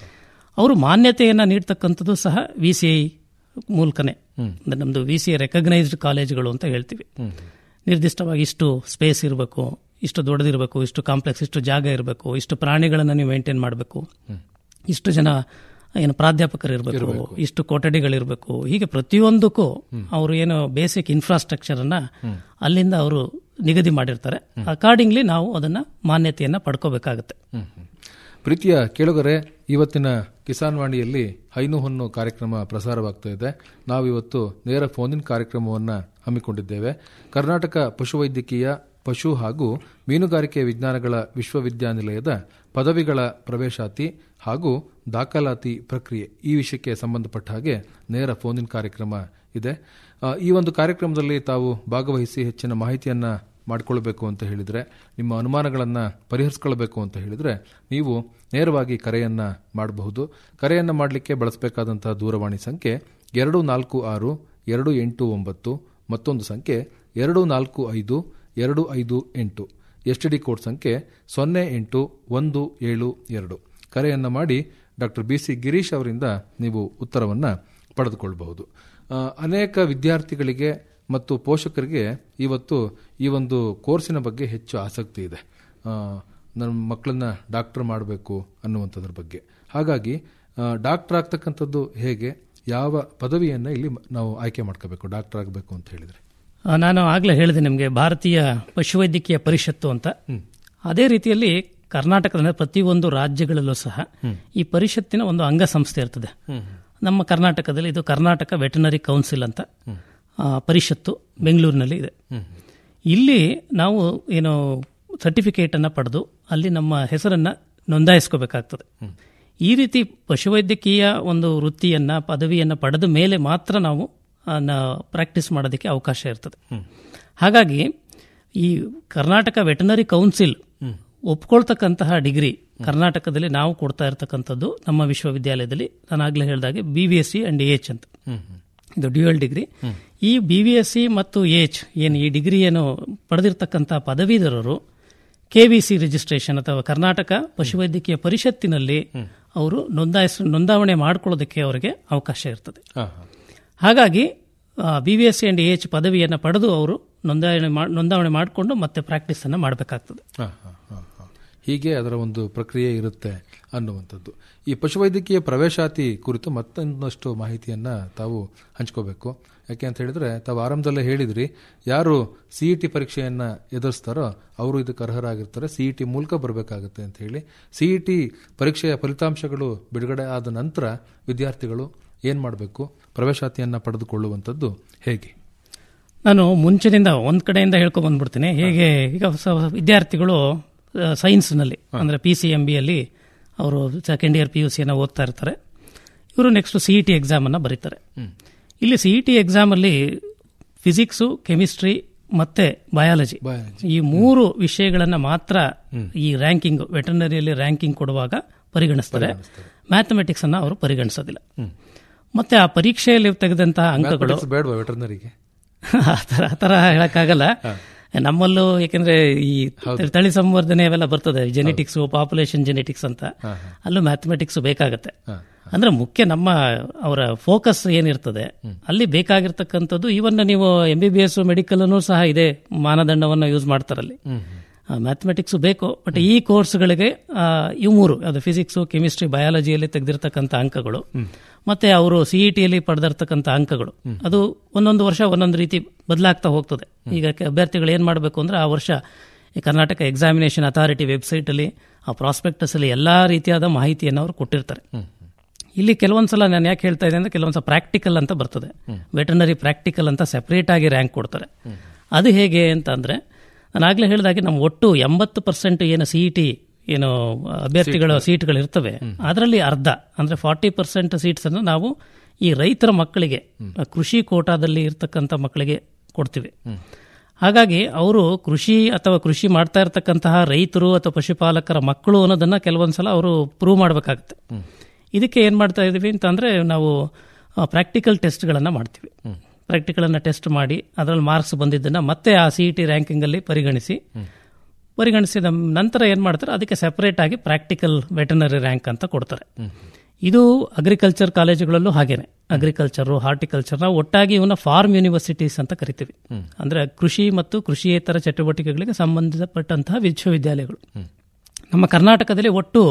ಅವರು ಮಾನ್ಯತೆಯನ್ನು ನೀಡ್ತಕ್ಕಂಥದ್ದು ಸಹ ವಿ ಸಿ ಐ ಮೂಲಕನೇ ಅಂದ್ರೆ ನಮ್ದು ವಿ ಸಿ ಐ ರೆಕಗ್ನೈಸ್ಡ್ ಕಾಲೇಜುಗಳು ಅಂತ ಹೇಳ್ತೀವಿ ನಿರ್ದಿಷ್ಟವಾಗಿ ಇಷ್ಟು ಸ್ಪೇಸ್ ಇರಬೇಕು ಇಷ್ಟು ದೊಡ್ಡದಿರಬೇಕು ಇಷ್ಟು ಕಾಂಪ್ಲೆಕ್ಸ್ ಇಷ್ಟು ಜಾಗ ಇರಬೇಕು ಇಷ್ಟು ಪ್ರಾಣಿಗಳನ್ನು ನೀವು ಮೇಂಟೈನ್ ಮಾಡಬೇಕು ಇಷ್ಟು ಜನ ಏನು ಪ್ರಾಧ್ಯಾಪಕರು ಇರಬೇಕು ಇಷ್ಟು ಕೊಠಡಿಗಳಿರಬೇಕು ಹೀಗೆ ಪ್ರತಿಯೊಂದಕ್ಕೂ ಅವರು ಏನು ಬೇಸಿಕ್ ಇನ್ಫ್ರಾಸ್ಟ್ರಕ್ಚರ್ ಅನ್ನ ಅಲ್ಲಿಂದ ಅವರು ನಿಗದಿ ಮಾಡಿರ್ತಾರೆ ಅಕಾರ್ಡಿಂಗ್ಲಿ ನಾವು ಅದನ್ನ ಮಾನ್ಯತೆಯನ್ನ ಪಡ್ಕೋಬೇಕಾಗುತ್ತೆ ಹ್ಮ್, ಹ್ಮ್. ಪ್ರೀತಿಯ ಕೇಳುಗರೆ ಇವತ್ತಿನ ಕಿಸಾನ್ ವಾಣಿಯಲ್ಲಿ ಹೈನು ಹೊನ್ನು ಕಾರ್ಯಕ್ರಮ ಪ್ರಸಾರವಾಗ್ತಾ ಇದೆ ನಾವಿವತ್ತು ನೇರ ಫೋನಿನ್ ಕಾರ್ಯಕ್ರಮವನ್ನು ಹಮ್ಮಿಕೊಂಡಿದ್ದೇವೆ ಕರ್ನಾಟಕ ಪಶುವೈದ್ಯಕೀಯ ಪಶು ಹಾಗೂ ಮೀನುಗಾರಿಕೆ ವಿಜ್ಞಾನಗಳ ವಿಶ್ವವಿದ್ಯಾನಿಲಯದ ಪದವಿಗಳ ಪ್ರವೇಶಾತಿ ಹಾಗೂ ದಾಖಲಾತಿ ಪ್ರಕ್ರಿಯೆ ಈ ವಿಷಯಕ್ಕೆ ಸಂಬಂಧಪಟ್ಟ ಹಾಗೆ ನೇರ ಫೋನಿನ್ ಕಾರ್ಯಕ್ರಮ ಇದೆ ಆ, ಈ ಒಂದು ಕಾರ್ಯಕ್ರಮದಲ್ಲಿ ತಾವು ಭಾಗವಹಿಸಿ ಹೆಚ್ಚಿನ ಮಾಹಿತಿಯನ್ನ ಮಾಡಿಕೊಳ್ಬೇಕು ಅಂತ ಹೇಳಿದರೆ ನಿಮ್ಮ ಅನುಮಾನಗಳನ್ನು ಪರಿಹರಿಸ್ಕೊಳ್ಬೇಕು ಅಂತ ಹೇಳಿದರೆ ನೀವು ನೇರವಾಗಿ ಕರೆಯನ್ನು ಮಾಡಬಹುದು ಕರೆಯನ್ನು ಮಾಡಲಿಕ್ಕೆ ಬಳಸಬೇಕಾದಂತಹ ದೂರವಾಣಿ ಸಂಖ್ಯೆ ಎರಡು ನಾಲ್ಕು ಆರು ಎರಡು ಎಂಟು ಒಂಬತ್ತು ಮತ್ತೊಂದು ಸಂಖ್ಯೆ ಎರಡು ನಾಲ್ಕು ಐದು ಎರಡು ಐದು ಎಂಟು ಎಸ್ ಟಿ ಡಿ ಕೋಡ್ ಸಂಖ್ಯೆ ಸೊನ್ನೆ ಎಂಟು ಒಂದು ಏಳು ಎರಡು ಕರೆಯನ್ನು ಮಾಡಿ ಡಾಕ್ಟರ್ ಬಿ ಸಿ ಗಿರೀಶ್ ಅವರಿಂದ ನೀವು ಉತ್ತರವನ್ನು ಪಡೆದುಕೊಳ್ಳಬಹುದು ಆ, ಅನೇಕ ವಿದ್ಯಾರ್ಥಿಗಳಿಗೆ ಮತ್ತು ಪೋಷಕರಿಗೆ ಇವತ್ತು ಈ ಒಂದು ಕೋರ್ಸಿನ ಬಗ್ಗೆ ಹೆಚ್ಚು ಆಸಕ್ತಿ ಇದೆ ಆ, ನನ್ನ ಮಕ್ಕಳನ್ನ ಡಾಕ್ಟರ್ ಮಾಡಬೇಕು ಅನ್ನುವಂಥದ್ರ ಬಗ್ಗೆ ಹಾಗಾಗಿ ಆ, ಡಾಕ್ಟರ್ ಆಗ್ತಕ್ಕಂಥದ್ದು ಹೇಗೆ ಯಾವ ಪದವಿಯನ್ನು ಇಲ್ಲಿ ಮ- ನಾವು ಆಯ್ಕೆ ಮಾಡ್ಕೋಬೇಕು ಡಾಕ್ಟರ್ ಆಗಬೇಕು ಅಂತ ಹೇಳಿದ್ರೆ ಆ, ನಾನು ಆಗಲೇ ಹೇಳಿದೆ ನಿಮಗೆ ಭಾರತೀಯ ಪಶುವೈದ್ಯಕೀಯ ಪರಿಷತ್ತು ಅಂತ ಅದೇ ರೀತಿಯಲ್ಲಿ ಕರ್ನಾಟಕದ ಪ್ರತಿಯೊಂದು ರಾಜ್ಯಗಳಲ್ಲೂ ಸಹ ಈ ಪರಿಷತ್ತಿನ ಒಂದು ಅಂಗಸಂಸ್ಥೆ ಇರ್ತದೆ ನಮ್ಮ ಕರ್ನಾಟಕದಲ್ಲಿ ಇದು ಕರ್ನಾಟಕ ವೆಟನರಿ ಕೌನ್ಸಿಲ್ ಅಂತ ಆ, ಪರಿಷತ್ತು ಬೆಂಗಳೂರಿನಲ್ಲಿ ಇದೆ ಇಲ್ಲಿ ನಾವು ಏನು ಸರ್ಟಿಫಿಕೇಟ್ ಅನ್ನ ಪಡೆದು ಅಲ್ಲಿ ನಮ್ಮ ಹೆಸರನ್ನ ನೋಂದಾಯಿಸ್ಕೋಬೇಕಾಗ್ತದೆ ಈ ರೀತಿ ಪಶುವೈದ್ಯಕೀಯ ಒಂದು ವೃತ್ತಿಯನ್ನ ಪದವಿಯನ್ನ ಪಡೆದ ಮೇಲೆ ಮಾತ್ರ ನಾವು ಪ್ರಾಕ್ಟೀಸ್ ಮಾಡೋದಕ್ಕೆ ಅವಕಾಶ ಇರ್ತದೆ ಹಾಗಾಗಿ ಈ ಕರ್ನಾಟಕ ವೆಟನರಿ ಕೌನ್ಸಿಲ್ ಒಪ್ಕೊಳ್ತಕ್ಕಂತಹ ಡಿಗ್ರಿ ಕರ್ನಾಟಕದಲ್ಲಿ ನಾವು ಕೊಡ್ತಾ ಇರತಕ್ಕಂಥದ್ದು ನಮ್ಮ ವಿಶ್ವವಿದ್ಯಾಲಯದಲ್ಲಿ ನಾನು ಆಗ್ಲೇ ಹೇಳಿದಾಗೆ B V S C and H ಅಂತ ಇದು ಡ್ಯೂಯಲ್ ಡಿಗ್ರಿ ಈ ಬಿ ವಿ ಎಸ್ ಸಿ ಮತ್ತು ಎಚ್ ಏನು ಈ ಡಿಗ್ರಿ ಏನು ಪಡೆದಿರ್ತಕ್ಕಂಥ ಪದವೀಧರರು ಕೆ ವಿ ಸಿ ರಿಜಿಸ್ಟ್ರೇಷನ್ ಅಥವಾ ಕರ್ನಾಟಕ ಪಶುವೈದ್ಯಕೀಯ ಪರಿಷತ್ತಿನಲ್ಲಿ ಅವರು ನೋಂದಾಯಿಸ್ ನೋಂದಾವಣೆ ಮಾಡ್ಕೊಳ್ಳೋದಕ್ಕೆ ಅವರಿಗೆ ಅವಕಾಶ ಇರ್ತದೆ ಹಾಗಾಗಿ B V S C and H ಪದವಿಯನ್ನು ಪಡೆದು ಅವರು ನೋಂದಾವಣೆ ಮಾಡ್- ನೋಂದಾವಣೆ ಮಾಡಿಕೊಂಡು ಮತ್ತೆ ಪ್ರಾಕ್ಟೀಸ್ ಅನ್ನು ಮಾಡಬೇಕಾಗ್ತದೆ ಹ, ಹ, ಹ, ಹ. ಹೀಗೆ ಅದರ ಒಂದು ಪ್ರಕ್ರಿಯೆ ಇರುತ್ತೆ ಅನ್ನುವಂಥದ್ದು ಈ ಪಶುವೈದ್ಯಕೀಯ ಪ್ರವೇಶಾತಿ ಕುರಿತು ಮತ್ತೊಂದಷ್ಟು ಮಾಹಿತಿಯನ್ನ ತಾವು ಹಂಚ್ಕೋಬೇಕು ಯಾಕೆ ಅಂತ ಹೇಳಿದ್ರೆ ತಾವು ಆರಂಭದಲ್ಲೇ ಹೇಳಿದ್ರಿ ಯಾರು ಸಿ ಇ ಟಿ ಪರೀಕ್ಷೆಯನ್ನ ಎದುರಿಸ್ತಾರೋ ಅವರು ಇದಕ್ಕೆ ಅರ್ಹರಾಗಿರ್ತಾರೆ ಸಿ ಇ ಟಿ ಮೂಲಕ ಬರಬೇಕಾಗುತ್ತೆ ಅಂತ ಹೇಳಿ ಸಿ ಇ ಟಿ ಪರೀಕ್ಷೆಯ ಫಲಿತಾಂಶಗಳು ಬಿಡುಗಡೆ ಆದ ನಂತರ ವಿದ್ಯಾರ್ಥಿಗಳು ಏನ್ ಮಾಡಬೇಕು ಪ್ರವೇಶಾತಿಯನ್ನ ಪಡೆದುಕೊಳ್ಳುವಂಥದ್ದು ಹೇಗೆ ನಾನು ಮುಂಚಿನಿಂದ ಒಂದ್ ಕಡೆಯಿಂದ ಹೇಳ್ಕೊಂಡ್ ಬಂದ್ಬಿಡ್ತೀನಿ ಹೇಗೆ ಈಗ ಸ- ವಿದ್ಯಾರ್ಥಿಗಳು ಆ, ಸೈನ್ಸ್ನಲ್ಲಿ ಅಂದ್ರೆ ಪಿ ಸಿ ಎಂ ಬಿಯಲ್ಲಿ ಅವರು ಸೆಕೆಂಡ್ ಇಯರ್ ಪಿ ಯು ಸಿಯನ್ನು ಓದ್ತಾ ಇರ್ತಾರೆ ಇವರು next C E T exam ಅನ್ನ ಬರೀತಾರೆ ಇಲ್ಲಿ ಸಿ ಇ ಟಿ ಎಕ್ಸಾಮ್ ಅಲ್ಲಿ ಫಿಸಿಕ್ಸು ಕೆಮಿಸ್ಟ್ರಿ ಮತ್ತೆ ಬಯಾಲಜಿ ಈ ಮೂರು ವಿಷಯಗಳನ್ನ ಮಾತ್ರ ಈ ರ್ಯಾಂಕಿಂಗ್ ವೆಟರ್ನರಿಯಲ್ಲಿ ರ್ಯಾಂಕಿಂಗ್ ಕೊಡುವಾಗ ಪರಿಗಣಿಸ್ತಾರೆ ಮ್ಯಾಥಮೆಟಿಕ್ಸ್ ಅನ್ನ ಅವರು ಪರಿಗಣಿಸೋದಿಲ್ಲ ಮತ್ತೆ ಆ ಪರೀಕ್ಷೆಯಲ್ಲಿ ತೆಗೆದಂತಹ ಅಂಕಗಳು ಬೇಡವಾ ವೆಟರ್ನರಿಗೆ ಆ ಥರ ಆ ಥರ ಹೇಳಕ್ಕಾಗಲ್ಲ ನಮ್ಮಲ್ಲೂ ಯಾಕೆಂದ್ರೆ ಈ ತಳಿ ಸಂವರ್ಧನೆ ಅವೆಲ್ಲ ಬರ್ತದೆ ಜೆನೆಟಿಕ್ಸ್ ಪಾಪ್ಯುಲೇಷನ್ ಜೆನೆಟಿಕ್ಸ್ ಅಂತ ಅಲ್ಲೂ ಮ್ಯಾಥಮೆಟಿಕ್ಸ್ ಬೇಕಾಗತ್ತೆ ಅಂದ್ರೆ ಮುಖ್ಯ ನಮ್ಮ ಅವರ ಫೋಕಸ್ ಏನಿರ್ತದೆ ಅಲ್ಲಿ ಬೇಕಾಗಿರ್ತಕ್ಕಂಥದ್ದು ಇವನ್ನ ನೀವು M B B S medical ಸಹ ಇದೆ ಮಾನದಂಡವನ್ನು ಯೂಸ್ ಮಾಡ್ತಾರಲ್ಲಿ ಮ್ಯಾಥಮೆಟಿಕ್ಸ್ ಬೇಕು ಬಟ್ ಈ ಕೋರ್ಸ್ಗಳಿಗೆ ಆ, ಇವು ಮೂರು ಅದು ಫಿಸಿಕ್ಸ್ ಕೆಮಿಸ್ಟ್ರಿ ಬಯಾಲಜಿಯಲ್ಲಿ ತೆಗೆದಿರ್ತಕ್ಕಂಥ ಅಂಕಗಳು ಮತ್ತೆ ಅವರು ಸಿಇ ಟಿಯಲ್ಲಿ ಪಡೆದಿರ್ತಕ್ಕಂಥ ಅಂಕಗಳು ಅದು ಒಂದೊಂದು ವರ್ಷ ಒಂದೊಂದು ರೀತಿ ಬದಲಾಗ್ತಾ ಹೋಗ್ತದೆ ಈಗ ಕೆ- ಅಭ್ಯರ್ಥಿಗಳು ಏನ್ ಮಾಡಬೇಕು ಅಂದ್ರೆ ಆ ವರ್ಷ ಈ ಕರ್ನಾಟಕ ಎಕ್ಸಾಮಿನೇಷನ್ ಅಥಾರಿಟಿ ವೆಬ್ಸೈಟ್ ಅಲ್ಲಿ ಆ ಪ್ರಾಸ್ಪೆಕ್ಟಸ್ ಅಲ್ಲಿ ಎಲ್ಲಾ ರೀತಿಯಾದ ಮಾಹಿತಿಯನ್ನು ಅವರು ಕೊಟ್ಟಿರ್ತಾರೆ ಇಲ್ಲಿ ಕೆಲವೊಂದು ಸಲ ನಾನು ಯಾಕೆ ಹೇಳ್ತಾ ಇದ್ದೆ ಅಂದ್ರೆ ಕೆಲವೊಂದು ಸಲ ಪ್ರಾಕ್ಟಿಕಲ್ ಅಂತ ಬರ್ತದೆ ವೆಟರ್ನರಿ ಪ್ರಾಕ್ಟಿಕಲ್ ಅಂತ ಸೆಪರೇಟ್ ಆಗಿ ರ್ಯಾಂಕ್ ಕೊಡ್ತಾರೆ ಅದು ಹೇಗೆ ಅಂತ ಅಂದ್ರೆ ನಾನು ಆಗ್ಲೇ ಹೇಳಿದಾಗೆ ನಮ್ಮ ಒಟ್ಟು ಎಂಬತ್ತು ಪರ್ಸೆಂಟ್ ಏನು ಸಿ ಟಿ ಏನು ಅಭ್ಯರ್ಥಿಗಳ ಸೀಟ್ಗಳು ಇರ್ತವೆ ಅದರಲ್ಲಿ ಅರ್ಧ ಅಂದ್ರೆ ಫಾರ್ಟಿ ಪರ್ಸೆಂಟ್ ಸೀಟ್ಸ್ ಅನ್ನು ನಾವು ಈ ರೈತರ ಮಕ್ಕಳಿಗೆ ಕೃಷಿ ಕೋಟಾದಲ್ಲಿ ಇರ್ತಕ್ಕಂಥ ಮಕ್ಕಳಿಗೆ ಕೊಡ್ತೀವಿ ಹಾಗಾಗಿ ಅವರು ಕೃಷಿ ಅಥವಾ ಕೃಷಿ ಮಾಡ್ತಾ ಇರತಕ್ಕಂತಹ ರೈತರು ಅಥವಾ ಪಶುಪಾಲಕರ ಮಕ್ಕಳು ಅನ್ನೋದನ್ನ ಕೆಲವೊಂದ್ಸಲ ಅವರು ಪ್ರೂವ್ ಮಾಡಬೇಕಾಗುತ್ತೆ ಇದಕ್ಕೆ ಏನು ಮಾಡ್ತಾ ಇದೀವಿ ಅಂತಂದ್ರೆ ನಾವು ಪ್ರಾಕ್ಟಿಕಲ್ ಟೆಸ್ಟ್ಗಳನ್ನು ಮಾಡ್ತೀವಿ ಪ್ರಾಕ್ಟಿಕಲನ್ನು ಟೆಸ್ಟ್ ಮಾಡಿ ಅದರಲ್ಲಿ ಮಾರ್ಕ್ಸ್ ಬಂದಿದ್ದನ್ನು ಮತ್ತೆ ಆ ಸಿ ಟಿ ರ್ಯಾಂಕಿಂಗಲ್ಲಿ ಪರಿಗಣಿಸಿ ಪರಿಗಣಿಸಿದ ನಂತರ ಏನು ಮಾಡ್ತಾರೆ ಅದಕ್ಕೆ ಸೆಪರೇಟ್ ಆಗಿ ಪ್ರಾಕ್ಟಿಕಲ್ ವೆಟನರಿ ರ್ಯಾಂಕ್ ಅಂತ ಕೊಡ್ತಾರೆ ಇದು ಅಗ್ರಿಕಲ್ಚರ್ ಕಾಲೇಜುಗಳಲ್ಲೂ ಹಾಗೇನೆ ಅಗ್ರಿಕಲ್ಚರ್ ಹಾರ್ಟಿಕಲ್ಚರ್ ನಾವು ಒಟ್ಟಾಗಿ ಇವನ್ನ ಫಾರ್ಮ್ ಯೂನಿವರ್ಸಿಟೀಸ್ ಅಂತ ಕರಿತೀವಿ ಅಂದ್ರೆ ಕೃಷಿ ಮತ್ತು ಕೃಷಿಯೇತರ ಚಟುವಟಿಕೆಗಳಿಗೆ ಸಂಬಂಧಪಟ್ಟಂತಹ ವಿಶ್ವವಿದ್ಯಾಲಯಗಳು ನಮ್ಮ ಕರ್ನಾಟಕದಲ್ಲಿ ಒಟ್ಟು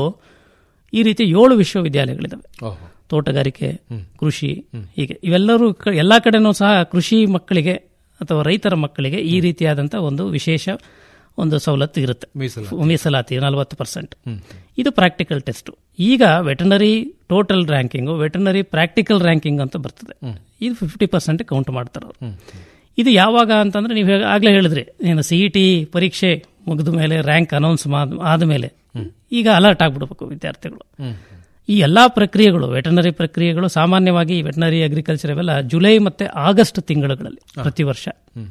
ಈ ರೀತಿ ಏಳು ವಿಶ್ವವಿದ್ಯಾಲಯಗಳಿದಾವೆ ಓಹೋ ತೋಟಗಾರಿಕೆ ಕೃಷಿ ಹೀಗೆ ಇವೆಲ್ಲರೂ ಕ- ಎಲ್ಲಾ ಕಡೆನೂ ಸಹ ಕೃಷಿ ಮಕ್ಕಳಿಗೆ ಅಥವಾ ರೈತರ ಮಕ್ಕಳಿಗೆ ಈ ರೀತಿಯಾದಂತಹ ಒಂದು ವಿಶೇಷ ಒಂದು ಸವಲತ್ತು ಇರುತ್ತೆ ಮೀಸಲಾತಿ. ಮೀಸಲಾತಿ ನಲವತ್ತು ಪರ್ಸೆಂಟ್ ಇದು ಪ್ರಾಕ್ಟಿಕಲ್ ಟೆಸ್ಟ್ ಈಗ veterinary total ranking veterinary practical ranking ಅಂತ ಬರ್ತದೆ ಇದು ಫಿಫ್ಟಿ ಪರ್ಸೆಂಟ್ ಕೌಂಟ್ ಮಾಡ್ತಾರೆ ಅವರು ಇದು ಯಾವಾಗ ಅಂತಂದ್ರೆ ನೀವು ಹೇಗ- ಆಗ್ಲೇ ಹೇಳಿದ್ರಿ ಏನು ಸಿ ಇ ಟಿ ಪರೀಕ್ಷೆ ಮುಗಿದ ಮೇಲೆ ರ್ಯಾಂಕ್ ಅನೌನ್ಸ್ ಆದಮೇಲೆ ಈಗ ಅಲರ್ಟ್ ಆಗ್ಬಿಡ್ಬೇಕು ವಿದ್ಯಾರ್ಥಿಗಳು ಈ ಎಲ್ಲಾ ಪ್ರಕ್ರಿಯೆಗಳು ವೆಟನರಿ ಪ್ರಕ್ರಿಯೆಗಳು ಸಾಮಾನ್ಯವಾಗಿ ವೆಟನರಿ ಅಗ್ರಿಕಲ್ಚರ್ ಇವೆಲ್ಲ ಜುಲೈ ಮತ್ತೆ ಆಗಸ್ಟ್ ತಿಂಗಳುಗಳಲ್ಲಿ ಪ್ರತಿ ವರ್ಷ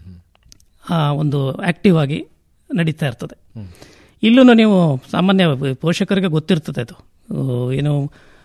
ಆ ಒಂದು ಆಕ್ಟಿವ್ ಆಗಿ ನಡೀತಾ ಇರ್ತದೆ ಇಲ್ಲೂ ನೀವು ಸಾಮಾನ್ಯ ಪೋಷಕರಿಗೆ ಗೊತ್ತಿರ್ತದೆ ಅದು ಆ, ಏನು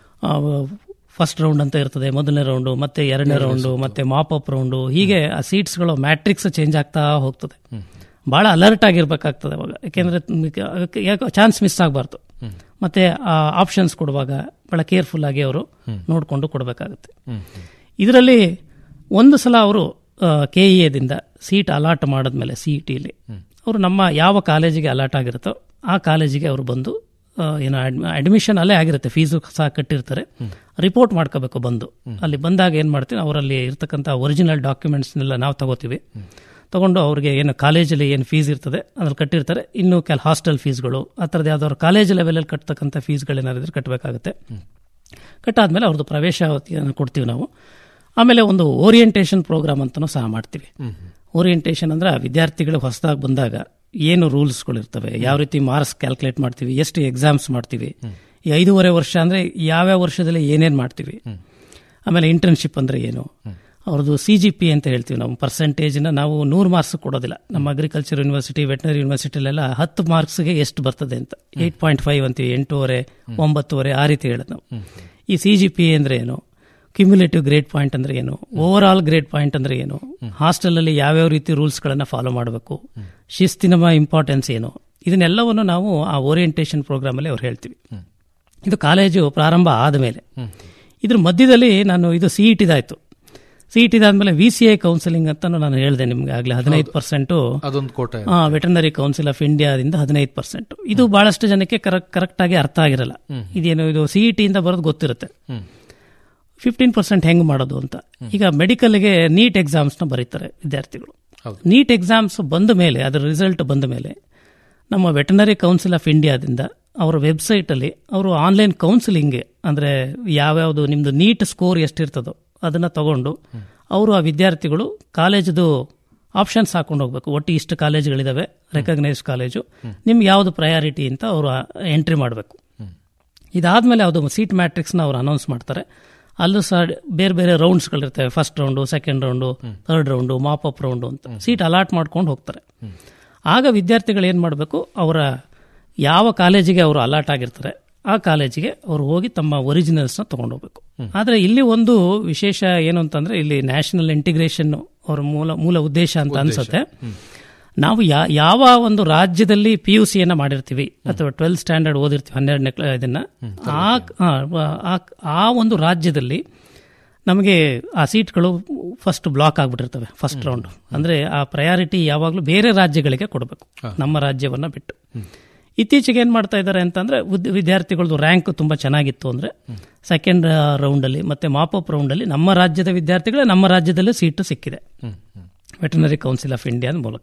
ಫಸ್ಟ್ ರೌಂಡ್ ಅಂತ ಇರ್ತದೆ ಮೊದಲನೇ ರೌಂಡು ಮತ್ತೆ ಎರಡನೇ ರೌಂಡು ಮತ್ತೆ ಮಾಪ್ ಅಪ್ ರೌಂಡು ಹೀಗೆ ಆ ಸೀಟ್ಸ್ಗಳು ಮ್ಯಾಟ್ರಿಕ್ಸ್ ಚೇಂಜ್ ಆಗ್ತಾ ಹೋಗ್ತದೆ ಬಹಳ ಅಲರ್ಟ್ ಆಗಿರ್ಬೇಕಾಗ್ತದೆ ಅವಾಗ ಯಾಕೆಂದ್ರೆ ಯಾಕೆ ಚಾನ್ಸ್ ಮಿಸ್ ಆಗಬಾರ್ದು ಮತ್ತೆ ಆ ಆಪ್ಷನ್ಸ್ ಕೊಡುವಾಗ ಬಹಳ ಕೇರ್ಫುಲ್ ಆಗಿ ಅವರು ನೋಡಿಕೊಂಡು ಕೊಡಬೇಕಾಗುತ್ತೆ ಇದರಲ್ಲಿ ಒಂದು ಸಲ ಅವರು ಕೆ ಇ ಎದಿಂದ ಸೀಟ್ ಅಲಾಟ್ ಮಾಡಿದ್ಮೇಲೆ ಸಿ ಇ ಟಿಲಿ ಅವರು ನಮ್ಮ ಯಾವ ಕಾಲೇಜಿಗೆ ಅಲಾಟ್ ಆಗಿರುತ್ತೋ ಆ ಕಾಲೇಜಿಗೆ ಅವರು ಬಂದು ಆ, ಏನು ಅಡ್ಮಿಷನ್ ಅಲ್ಲೇ ಆಗಿರುತ್ತೆ ಫೀಸು ಸಹ ಕಟ್ಟಿರ್ತಾರೆ ರಿಪೋರ್ಟ್ ಮಾಡ್ಕೋಬೇಕು ಬಂದು ಅಲ್ಲಿ ಬಂದಾಗ ಏನು ಮಾಡ್ತೀವಿ ಅವರಲ್ಲಿ ಇರ್ತಕ್ಕಂಥ ಒರಿಜಿನಲ್ ಡಾಕ್ಯುಮೆಂಟ್ಸ್ನೆಲ್ಲ ನಾವು ತಗೋತೀವಿ ತಗೊಂಡು ಅವ್ರಿಗೆ ಏನು ಕಾಲೇಜಲ್ಲಿ ಏನು ಫೀಸ್ ಇರ್ತದೆ ಅದ್ರಲ್ಲಿ ಕಟ್ಟಿರ್ತಾರೆ ಇನ್ನು ಕೆಲ ಹಾಸ್ಟೆಲ್ ಫೀಸ್ಗಳು ಆ ಥರದ್ದು ಯಾವ್ದಾದ್ರು ಕಾಲೇಜ್ ಲೆವೆಲಲ್ಲಿ ಕಟ್ತಕ್ಕಂಥ ಫೀಸ್ಗಳೇನಾದ್ರು ಇದ್ರೆ ಕಟ್ಟಬೇಕಾಗುತ್ತೆ ಕಟ್ಟಾದ್ಮೇಲೆ ಅವ್ರದ್ದು ಪ್ರವೇಶಾವಧಿಯನ್ನು ಕೊಡ್ತೀವಿ ನಾವು ಆಮೇಲೆ ಒಂದು ಓರಿಯಂಟೇಷನ್ ಪ್ರೋಗ್ರಾಮ್ ಅಂತಲೂ ಸಹ ಮಾಡ್ತೀವಿ ಓರಿಯಂಟೇಷನ್ ಅಂದ್ರೆ ಆ ವಿದ್ಯಾರ್ಥಿಗಳು ಹೊಸದಾಗಿ ಬಂದಾಗ ಏನು ರೂಲ್ಸ್ಗಳು ಇರ್ತವೆ ಯಾವ ರೀತಿ ಮಾರ್ಕ್ಸ್ ಕ್ಯಾಲ್ಕುಲೇಟ್ ಮಾಡ್ತೀವಿ ಎಷ್ಟು ಎಕ್ಸಾಮ್ಸ್ ಮಾಡ್ತೀವಿ ಈ ಐದೂವರೆ ವರ್ಷ ಅಂದ್ರೆ ಯಾವ್ಯಾವ ವರ್ಷದಲ್ಲಿ ಏನೇನು ಮಾಡ್ತೀವಿ ಆಮೇಲೆ ಇಂಟರ್ನ್ಶಿಪ್ ಅಂದ್ರೆ ಏನು ಅವ್ರದ್ದು ಸಿ ಜಿ ಪಿ ಅಂತ ಹೇಳ್ತೀವಿ ನಾವು ಪರ್ಸೆಂಟೇಜ್ನ ನಾವು ನೂರು ಮಾರ್ಕ್ಸ್ ಕೊಡೋದಿಲ್ಲ ನಮ್ಮ ಅಗ್ರಿಕಲ್ಚರ್ ಯೂನಿವರ್ಸಿಟಿ ವೆಟನರಿ ಯೂನಿವರ್ಸಿಟಿಲೆಲ್ಲ ಹತ್ತು ಮಾರ್ಕ್ಸ್ಗೆ ಎಷ್ಟು ಬರ್ತದೆ ಅಂತ ಏಟ್ ಪಾಯಿಂಟ್ ಫೈವ್ ಅಂತೀವಿ ಎಂಟೂವರೆ ಒಂಬತ್ತುವರೆ ಆ ರೀತಿ ಹೇಳೋದು ನಾವು ಈ ಸಿ ಜಿ ಪಿ ಅಂದ್ರೆ ಏನು ಕ್ಯುಮ್ಯುಲೇಟಿವ್ ಗ್ರೇಡ್ ಪಾಯಿಂಟ್ ಅಂದ್ರೆ ಏನು ಓವರ್ ಆಲ್ ಗ್ರೇಡ್ ಪಾಯಿಂಟ್ ಅಂದ್ರೆ ಏನು ಹಾಸ್ಟೆಲ್ ಅಲ್ಲಿ ಯಾವ್ಯಾವ ರೀತಿ ರೂಲ್ಸ್ ಗಳನ್ನ ಫಾಲೋ ಮಾಡಬೇಕು ಶಿಸ್ತಿನ ಇಂಪಾರ್ಟೆನ್ಸ್ ಏನು ಇದನ್ನೆಲ್ಲವನ್ನು ನಾವು ಆ ಓರಿಯಂಟೇಷನ್ ಪ್ರೋಗ್ರಾಮ್ ಅಲ್ಲಿ ಅವ್ರು ಹೇಳ್ತೀವಿ ಇದು ಕಾಲೇಜು ಪ್ರಾರಂಭ ಆದಮೇಲೆ ಇದ್ರ ಮಧ್ಯದಲ್ಲಿ ನಾನು ಇದು ಸಿ ಇಟಿದಾಯ್ತು ಸಿ ಇಟಿದಾದ್ಮೇಲೆ ವಿ ಸಿ ಐ ಕೌನ್ಸಿಲಿಂಗ್ ಅಂತ ನಾನು ಹೇಳಿದೆ ನಿಮ್ಗೆ ಆಗ್ಲೇ ಹದಿನೈದು ಪರ್ಸೆಂಟು ಅದೊಂದು ಕೋಟ ಇದೆ. ವೆಟರ್ನರಿ ಕೌನ್ಸಿಲ್ ಆಫ್ ಇಂಡಿಯಾದಿಂದ ಹದಿನೈದು ಪರ್ಸೆಂಟ್ ಇದು ಬಹಳಷ್ಟು ಜನಕ್ಕೆ ಕರೆಕ್ಟ್ ಆಗಿ ಅರ್ಥ ಆಗಿರಲ್ಲ ಇದೇನು ಇದು ಸಿಇಟಿ ಇಂದ ಬರೋದು ಗೊತ್ತಿರುತ್ತೆ ಫಿಫ್ಟೀನ್ ಪರ್ಸೆಂಟ್ ಹೆಂಗ್ ಮಾಡೋದು ಅಂತ ಈಗ ಮೆಡಿಕಲ್ಗೆ ನೀಟ್ ಎಕ್ಸಾಮ್ಸ್ನ ಬರೀತಾರೆ ವಿದ್ಯಾರ್ಥಿಗಳು ನೀಟ್ ಎಕ್ಸಾಮ್ಸ್ ಬಂದ ಮೇಲೆ ಅದರ ರಿಸಲ್ಟ್ ಬಂದ ಮೇಲೆ ನಮ್ಮ ವೆಟನರಿ ಕೌನ್ಸಿಲ್ ಆಫ್ ಇಂಡಿಯಾದಿಂದ ಅವರ ವೆಬ್ಸೈಟ್ ಅಲ್ಲಿ ಅವರು ಆನ್ಲೈನ್ ಕೌನ್ಸಿಲಿಂಗ್ಗೆ ಅಂದ್ರೆ ಯಾವ್ಯಾವುದು ನಿಮ್ದು ನೀಟ್ ಸ್ಕೋರ್ ಎಷ್ಟಿರ್ತದೋ ಅದನ್ನ ತಗೊಂಡು ಅವರು ಆ ವಿದ್ಯಾರ್ಥಿಗಳು ಕಾಲೇಜದು ಆಪ್ಷನ್ಸ್ ಹಾಕೊಂಡು ಹೋಗ್ಬೇಕು ಒಟ್ಟು ಇಷ್ಟು ಕಾಲೇಜುಗಳಿದಾವೆ ರೆಕಗ್ನೈಸ್ ಕಾಲೇಜು ನಿಮ್ಗೆ ಯಾವ್ದು ಪ್ರಯಾರಿಟಿ ಅಂತ ಅವರು ಎಂಟ್ರಿ ಮಾಡಬೇಕು ಇದಾದ್ಮೇಲೆ ಅದು ಸೀಟ್ ಮ್ಯಾಟ್ರಿಕ್ಸ್ನ ಅವ್ರು ಅನೌನ್ಸ್ ಮಾಡ್ತಾರೆ ಅಲ್ಲೂ ಸಹ ಬೇರೆ ಬೇರೆ ರೌಂಡ್ಸ್ಗಳಿರ್ತವೆ first round second round third round mop up round ಅಂತ ಸೀಟ್ ಅಲಾಟ್ ಮಾಡ್ಕೊಂಡು ಹೋಗ್ತಾರೆ ಆಗ ವಿದ್ಯಾರ್ಥಿಗಳು ಏನು ಮಾಡಬೇಕು ಅವರ ಯಾವ ಕಾಲೇಜಿಗೆ ಅವರು ಅಲಾಟ್ ಆಗಿರ್ತಾರೆ ಆ ಕಾಲೇಜಿಗೆ ಅವರು ಹೋಗಿ ತಮ್ಮ ಒರಿಜಿನಲ್ಸ್ನ ತಗೊಂಡು ಹೋಗ್ಬೇಕು ಆದರೆ ಇಲ್ಲಿ ಒಂದು ವಿಶೇಷ ಏನು ಅಂತಂದ್ರೆ ಇಲ್ಲಿ ನ್ಯಾಷನಲ್ ಇಂಟಿಗ್ರೇಷನ್ ಅವರ ಮೂಲ ಮೂಲ ಉದ್ದೇಶ ಅಂತ ಅನ್ಸುತ್ತೆ ನಾವು ಯಾ- ಯಾವ ಒಂದು ರಾಜ್ಯದಲ್ಲಿ ಪಿ ಯು ಸಿಯನ್ನು ಮಾಡಿರ್ತೀವಿ ಅಥವಾ ಟ್ವೆಲ್ತ್ ಸ್ಟ್ಯಾಂಡರ್ಡ್ ಓದಿರ್ತೀವಿ ಹನ್ನೆರಡನೇ ಕ್ಲಾ- ಇದನ್ನ ಆ ಆ, ಆ- ಆ ಒಂದು ರಾಜ್ಯದಲ್ಲಿ ನಮಗೆ ಆ ಸೀಟ್ಗಳು ಫಸ್ಟ್ ಬ್ಲಾಕ್ ಆಗ್ಬಿಟ್ಟಿರ್ತವೆ ಫಸ್ಟ್ ರೌಂಡ್ ಅಂದ್ರೆ ಆ ಪ್ರಯಾರಿಟಿ ಯಾವಾಗಲೂ ಬೇರೆ ರಾಜ್ಯಗಳಿಗೆ ಕೊಡಬೇಕು ನಮ್ಮ ರಾಜ್ಯವನ್ನ ಬಿಟ್ಟು ಇತ್ತೀಚೆಗೆ ಏನ್ ಮಾಡ್ತಾ ಇದ್ದಾರೆ ಅಂತಂದ್ರೆ ಉದ್- ವಿದ್ಯಾರ್ಥಿಗಳದ್ದು ರ್ಯಾಂಕ್ ತುಂಬಾ ಚೆನ್ನಾಗಿತ್ತು ಅಂದ್ರೆ ಸೆಕೆಂಡ್ ರೌಂಡಲ್ಲಿ ಮತ್ತೆ ಮಾಪಪ್ ರೌಂಡಲ್ಲಿ ನಮ್ಮ ರಾಜ್ಯದ ವಿದ್ಯಾರ್ಥಿಗಳೇ ನಮ್ಮ ರಾಜ್ಯದಲ್ಲೇ ಸೀಟು ಸಿಕ್ಕಿದೆ ವೆಟರ್ನರಿ ಕೌನ್ಸಿಲ್ ಆಫ್ ಇಂಡಿಯಾದ ಮೂಲಕ